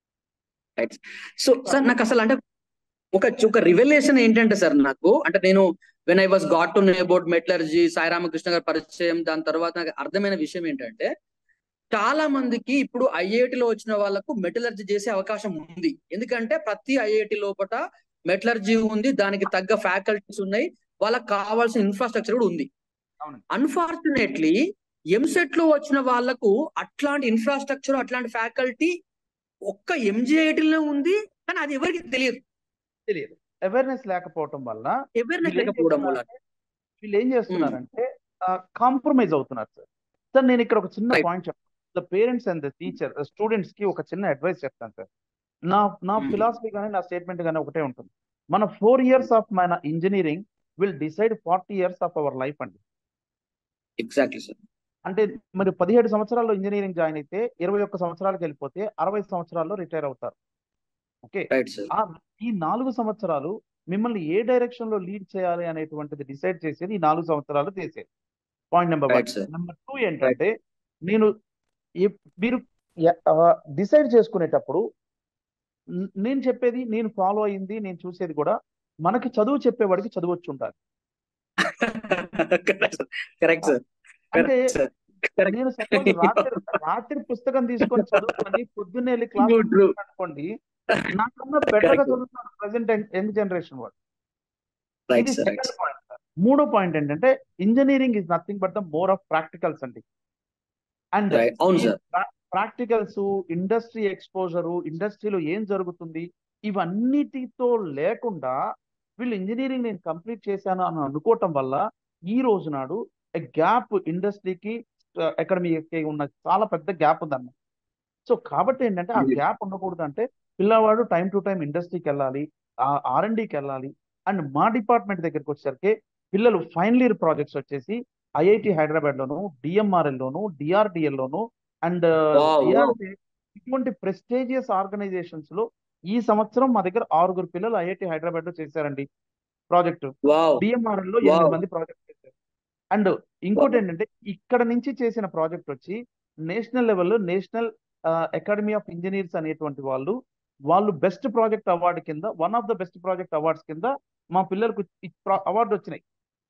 సో సార్ నాకు అసలు అంటే ఒక ఒక రివల్యూషన్ ఏంటంటే సార్ నాకు అంటే నేను when I was got to know about metallurgy Sai Ramakrishna గారి పరిచయం దాని తర్వాత నాకు అర్థమైన విషయం ఏంటంటే చాలా మందికి ఇప్పుడు IIT లో వచ్చిన వాళ్ళకు మెటలర్జీ చేసే అవకాశం ఉంది ఎందుకంటే ప్రతి ఐఐటి లోపల మెటలర్జీ ఉంది దానికి తగ్గ ఫ్యాకల్టీస్ ఉన్నాయి వాళ్ళకి కావాల్సిన ఇన్ఫ్రాస్ట్రక్చర్ కూడా ఉంది అవునండి. అన్ఫార్చునేట్లీ ఎంసెట్ లో వచ్చిన వాళ్ళకు అట్లాంటి ఇన్ఫ్రాస్ట్రక్చర్ అట్లాంటి ఫ్యాకల్టీ ఒక్క ఎంజీఐటీలో ఉంది కానీ అది ఎవరికి తెలియదు తెలియదు అవేర్నెస్ లేకపోవటం వల్ల అవేర్నెస్ వీళ్ళు ఏం లేకపోవడం వల్ల చేస్తున్నారంటే- వీళ్ళు ఏం చేస్తున్నారంటే కాంప్రమైజ్ అవుతున్నారు సార్ సార్ నేను ఇక్కడ ఒక చిన్న Right. పాయింట్ చెప్తాను the parents and the teacher students కి ఒక చిన్న అడ్వైస్ చెప్తాను సార్ నా నా Hmm. ఫిలాసఫీ కానీ నా స్టేట్మెంట్ కానీ ఒకటే ఉంటుంది మన ఫోర్ ఇయర్స్ ఆఫ్ మన engineering will decide forty years of our life అండి ఎగ్జాక్ట్లీ సార్ అంటే మరి పదిహేడు సంవత్సరాల్లో ఇంజనీరింగ్ జాయిన్ అయితే ఇరవై ఒక్క సంవత్సరాలకు వెళ్ళిపోతే అరవై సంవత్సరాల్లో రిటైర్ అవుతారు ఓకే రైట్ సార్ ఆ ఈ నాలుగు సంవత్సరాలు మిమ్మల్ని ఏ డైరెక్షన్ లో లీడ్ చేయాలి అనేటువంటిది డిసైడ్ చేసేది ఈ నాలుగు సంవత్సరాలు చేసేది point number one right sir number two ఏంటంటే నేను ఎప్- మీరు డిసైడ్ చేసుకునేటప్పుడు న- నేను చెప్పేది నేను ఫాలో అయింది నేను చూసేది కూడా మనకి చదువు చెప్పేవాడికి చదువు వచ్చి ఉండాలి కరెక్ట్ సార్ అంటే కరెక్ట్ సార్ కరెక్ట్ నేను సపోజ్ రాత్రి రాత్రి పుస్తకం తీసుకొని చదువుకొని పొద్దున్నే వెళ్ళి క్లాస్ True, true. అనుకోండి నాకన్నా బెటర్ గా Correct. చదువుతున్నారు ప్రజెంట్ యంగ్ జనరేషన్ వాళ్ళు రైట్ ఇది సార్ రైట్ సెకండ్ పాయింట్ మూడో పాయింట్ ఏంటంటే engineering is nothing but the more of practicals అండి అండ్ రైట్ అవును సార్ ప్రాక్టికల్స్ ఇండస్ట్రీ ఎక్స్పోజరు ఇండస్ట్రీలో ఏం జరుగుతుంది ఇవన్నిటితో లేకుండా వీళ్ళు ఇంజనీరింగ్ నేను కంప్లీట్ చేశాను అని అనుకోవటం వల్ల ఈ రోజు నాడు గ్యాప్ ఇండస్ట్రీకి అకాడమీకి ఉన్న చాలా పెద్ద గ్యాప్ ఉందన్నమాట సో కాబట్టి ఏంటంటే ఆ Indeed. గ్యాప్ ఉండకూడదు అంటే పిల్లవాడు టైం టు టైం ఇండస్ట్రీకి వెళ్ళాలి ఆర్ అండ్ డికి వెళ్ళాలి అండ్ మా డిపార్ట్మెంట్ దగ్గరికి వచ్చేసరికి పిల్లలు ఫైనల్ ఇయర్ ప్రాజెక్ట్స్ వచ్చేసి ఐఐటి హైదరాబాద్ లోను డిఎంఆర్ఎల్ లోను డిఆర్డిఎల్ లోను అండ్ Wow, wow. ఇటువంటి ప్రెస్టేజియస్ ఆర్గనైజేషన్స్ లో ఈ సంవత్సరం మా దగ్గర ఆరుగురు పిల్లలు ఐఐటి హైదరాబాద్ లో చేశారండి ప్రాజెక్ట్ వావ్ డిఎంఆర్ఎల్ లో Wow. ఎనిమిది మంది ప్రాజెక్ట్ చేశారు అండ్ ఇంకోటి ఏంటంటే ఇక్కడ నుంచి చేసిన ప్రాజెక్ట్ వచ్చి నేషనల్ లెవెల్లో నేషనల్ అకాడమీ ఆఫ్ ఇంజనీర్స్ అనేటువంటి వాళ్ళు వాళ్ళు బెస్ట్ ప్రాజెక్ట్ అవార్డు కింద one of the best project awards కింద మా పిల్లలకు అవార్డు వచ్చినాయి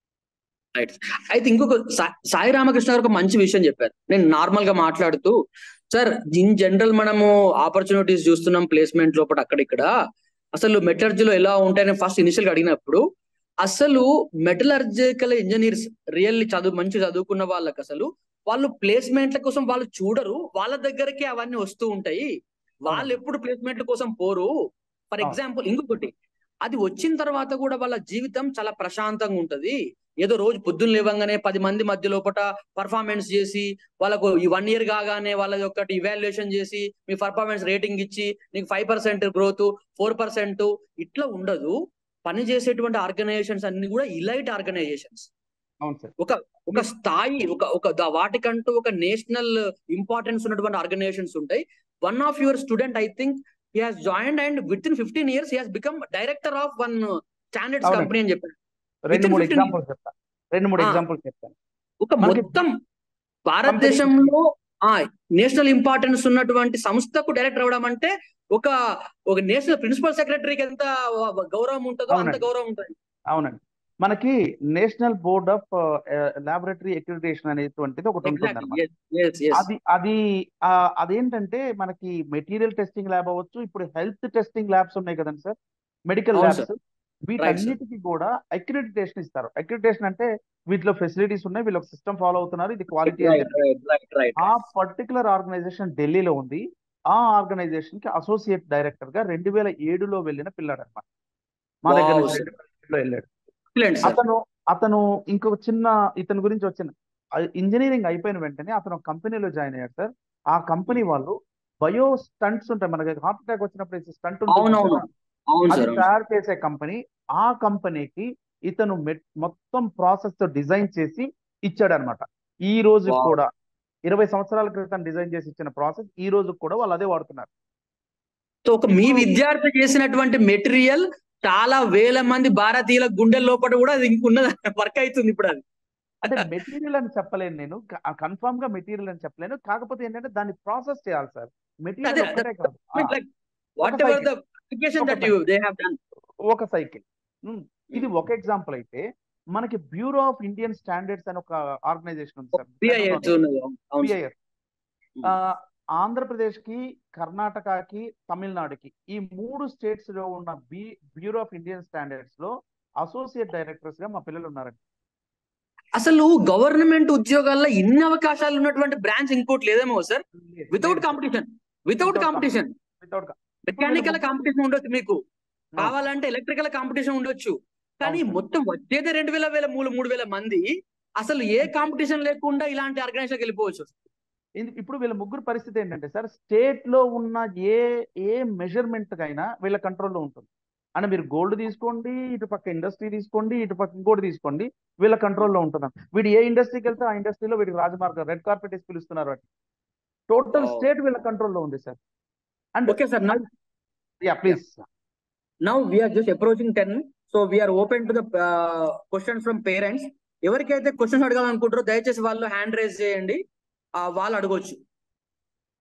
రైట్ అయితే ఇంకొక సా- సాయి రామకృష్ణ గారు ఒక మంచి విషయం చెప్పారు నేను నార్మల్ గా మాట్లాడుతూ సార్ ఇన్ జనరల్ మనము ఆపర్చునిటీస్ చూస్తున్నాం ప్లేస్మెంట్ లోపల అక్కడ ఇక్కడ అసలు మెటలర్జీలో ఎలా ఉంటాయని ఫస్ట్ ఇనిషియల్ గా అడిగినప్పుడు అసలు మెటలర్జికల్ ఇంజనీర్స్ రియల్లీ చదువు మంచి చదువుకున్న వాళ్ళకి అసలు వాళ్ళు ప్లేస్మెంట్ల కోసం వాళ్ళు చూడరు వాళ్ళ దగ్గరకే అవన్నీ వస్తూ ఉంటాయి వాళ్ళు ఎప్పుడు ప్లేస్మెంట్ల కోసం పోరు ఫర్ అవును. ఎగ్జాంపుల్ ఇంకొకటి అది వచ్చిన తర్వాత కూడా వాళ్ళ జీవితం చాలా ప్రశాంతంగా ఉంటది ఏదో రోజు పొద్దున్న లేవంగానే పది మంది మధ్య లోపల పర్ఫార్మెన్స్ చేసి వాళ్ళకు ఈ వన్ ఇయర్ కాగానే వాళ్ళ యొక్క ఇవాల్యుయేషన్ చేసి మీ పర్ఫార్మెన్స్ రేటింగ్ ఇచ్చి నీకు five percent growth four percent ఇట్లా ఉండదు పని చేసేటువంటి ఆర్గనైజేషన్స్ అన్ని కూడా ఇలైట్ ఆర్గనైజేషన్స్ అవును సార్ ఒక ఒక స్థాయి ఒక ఒక ద- వాటికంటూ ఒక నేషనల్ ఇంపార్టెన్స్ ఉన్నటువంటి ఆర్గనైజేషన్స్ ఉంటాయి one of your student I think he has join and with in fifteen years he has become director of one standards అవునండి. కంపెనీ అని చెప్పారు రెండు Within మూడు 15 ఎగ్జాంపుల్స్ చెప్తాను రెండు మూడు ఆ. ఎగ్జాంపుల్స్ చెప్తాను ఒక మనకి మొత్తం భారతదేశంలో ఆ నేషనల్ ఇంపార్టెన్స్ ఉన్నటువంటి సంస్థకు డైరెక్టర్ అవడం అంటే ఒక ఒక నేషనల్ ప్రిన్సిపల్ సెక్రటరీకి ఎంత గౌరవం ఉంటుందో అంత అవునండి. గౌరవం ఉంటుంది అవునండి మనకి national board of laboratory accreditation అనేటువంటిది ఒకటి ఉంటుంది ఎగ్జాక్ట్లీ ఎస్ ఎస్ అది అది ఆ, అదేంటంటే మనకి మెటీరియల్ టెస్టింగ్ ల్యాబ్ అవ్వచ్చు ఇప్పుడు హెల్త్ టెస్టింగ్ ల్యాబ్స్ ఉన్నాయి కదండి సార్ మెడికల్ అవును ల్యాబ్స్ వీటన్నిటికీ కూడా అక్రిడిటేషన్ ఇస్తారు అక్రిడిటేషన్ అంటే వీటిలో ఫెసిలిటీస్ ఉన్నాయి వీళ్ళు ఒక సిస్టమ్ ఫాలో అవుతున్నారు ఇది quality right right right right ఆ పర్టికులర్ ఆర్గనైజేషన్ ఢిల్లీలో ఉంది ఆ ఆర్గనైజేషన్ కి అసోసియేట్ డైరెక్టర్ గా రెండు వేల ఏడులో వెళ్ళిన పిల్లాడు అనమాట మా దగ్గర Wow, నుంచి sir. రెండు వేల ఏడులో వెళ్ళాడు ఎక్సలెంట్ సార్ అతను అతను ఇంకొక చిన్న ఇతని గురించి వచ్చిన ఇంజనీరింగ్ అయిపోయిన వెంటనే అతను ఒక కంపెనీలో జాయిన్ అయ్యాడు సార్ ఆ కంపెనీ వాళ్ళు బయో స్టంట్స్ ఉంటాయి మనకి హార్ట్ అటాక్ వచ్చినప్పుడు స్టంట్ అవునవును అవును అది సార్ తయారు చేసే కంపెనీ ఆ కంపెనీకి ఇతను మెట్- మొత్తం ప్రాసెస్ తో డిజైన్ చేసి ఇచ్చాడు అనమాట ఈ రోజు Wow. కూడా ఇరవై సంవత్సరాల క్రితం డిజైన్ చేసి ఇచ్చిన ప్రాసెస్ ఈ రోజు కూడా వాళ్ళు అదే వాడుతున్నారు సో ఒక మీ విద్యార్థి చేసినటువంటి మెటీరియల్ చాలా వేల మంది భారతీయుల గుండెల లోపల కూడా అది ఇంకున్నది వర్క్ అవుతుంది ఇప్పుడు అది అంటే మెటీరియల్ అని చెప్పలేను నేను కన్ఫర్మ్ గా మెటీరియల్ అని చెప్పలేను కాకపోతే ఏంటంటే దాన్ని ప్రాసెస్ చేయాలి సార్ మెటీరియల్ అదే, ఒక్కటే కాదు ఆ, whatever the application that you they have done ఒక సైకిల్ ఇది ఒక ఎగ్జాంపుల్ అయితే మనకి బ్యూరో ఆఫ్ ఇండియన్ స్టాండర్డ్స్ అని ఒక ఆర్గనైజేషన్ ఉంది సార్ బిఐఎస్ ఉన్నది అవును సార్. BIS. ఆ, ఆంధ్రప్రదేశ్ కి కర్ణాటకకి తమిళనాడుకి ఈ మూడు స్టేట్స్ లో ఉన్న B bureau of Indian standards లో అసోసియేట్ డైరెక్టర్స్ గా మా పిల్లలు ఉన్నారండి అసలు గవర్నమెంట్ ఉద్యోగాల్లో ఇన్ని అవకాశాలు ఉన్నటువంటి బ్రాంచ్ ఇంకోటి లేదేమో sir without competition without Without competition without mechanical competition ఉండొచ్చు మీకు కావాలంటే ఎలక్ట్రికల్ కాంపిటీషన్ ఉండొచ్చు కానీ అవును. మొత్తం వచ్చేది రెండు వేల వేల మూడు మూడు వేల మంది అసలు ఏ కాంపిటీషన్ లేకుండా ఇలాంటి ఆర్గనైజేషన్ వెళ్ళిపోవచ్చు ఇప్పుడు వీళ్ళ ముగ్గురు పరిస్థితి ఏంటంటే సార్ స్టేట్ లో ఉన్న ఏ ఏ మెజర్మెంట్ కైనా వీళ్ళ కంట్రోల్లో ఉంటుంది అంటే మీరు గోల్డ్ తీసుకోండి ఇటు పక్క ఇండస్ట్రీ తీసుకోండి ఇటు పక్క ఇంకోటి తీసుకోండి వీళ్ళ కంట్రోల్లో ఉంటున్నాం వీడు ఏ ఇండస్ట్రీకి వెళ్తే ఆ ఇండస్ట్రీలో వీడికి రాజమార్గం రెడ్ కార్పెట్ వేసి పిలుస్తున్నారు వాటి టోటల్ Wow. స్టేట్ వీళ్ళ కంట్రోల్లో ఉంది sir and okay sir ya please now we're just approaching ten so we're open to the questions from parents ఎవరికైతే క్వశ్చన్స్ అడగాలనుకుంటారో దయచేసి వాళ్ళు హ్యాండ్ రైజ్ చేయండి ఆ, వాళ్ళు అడగొచ్చు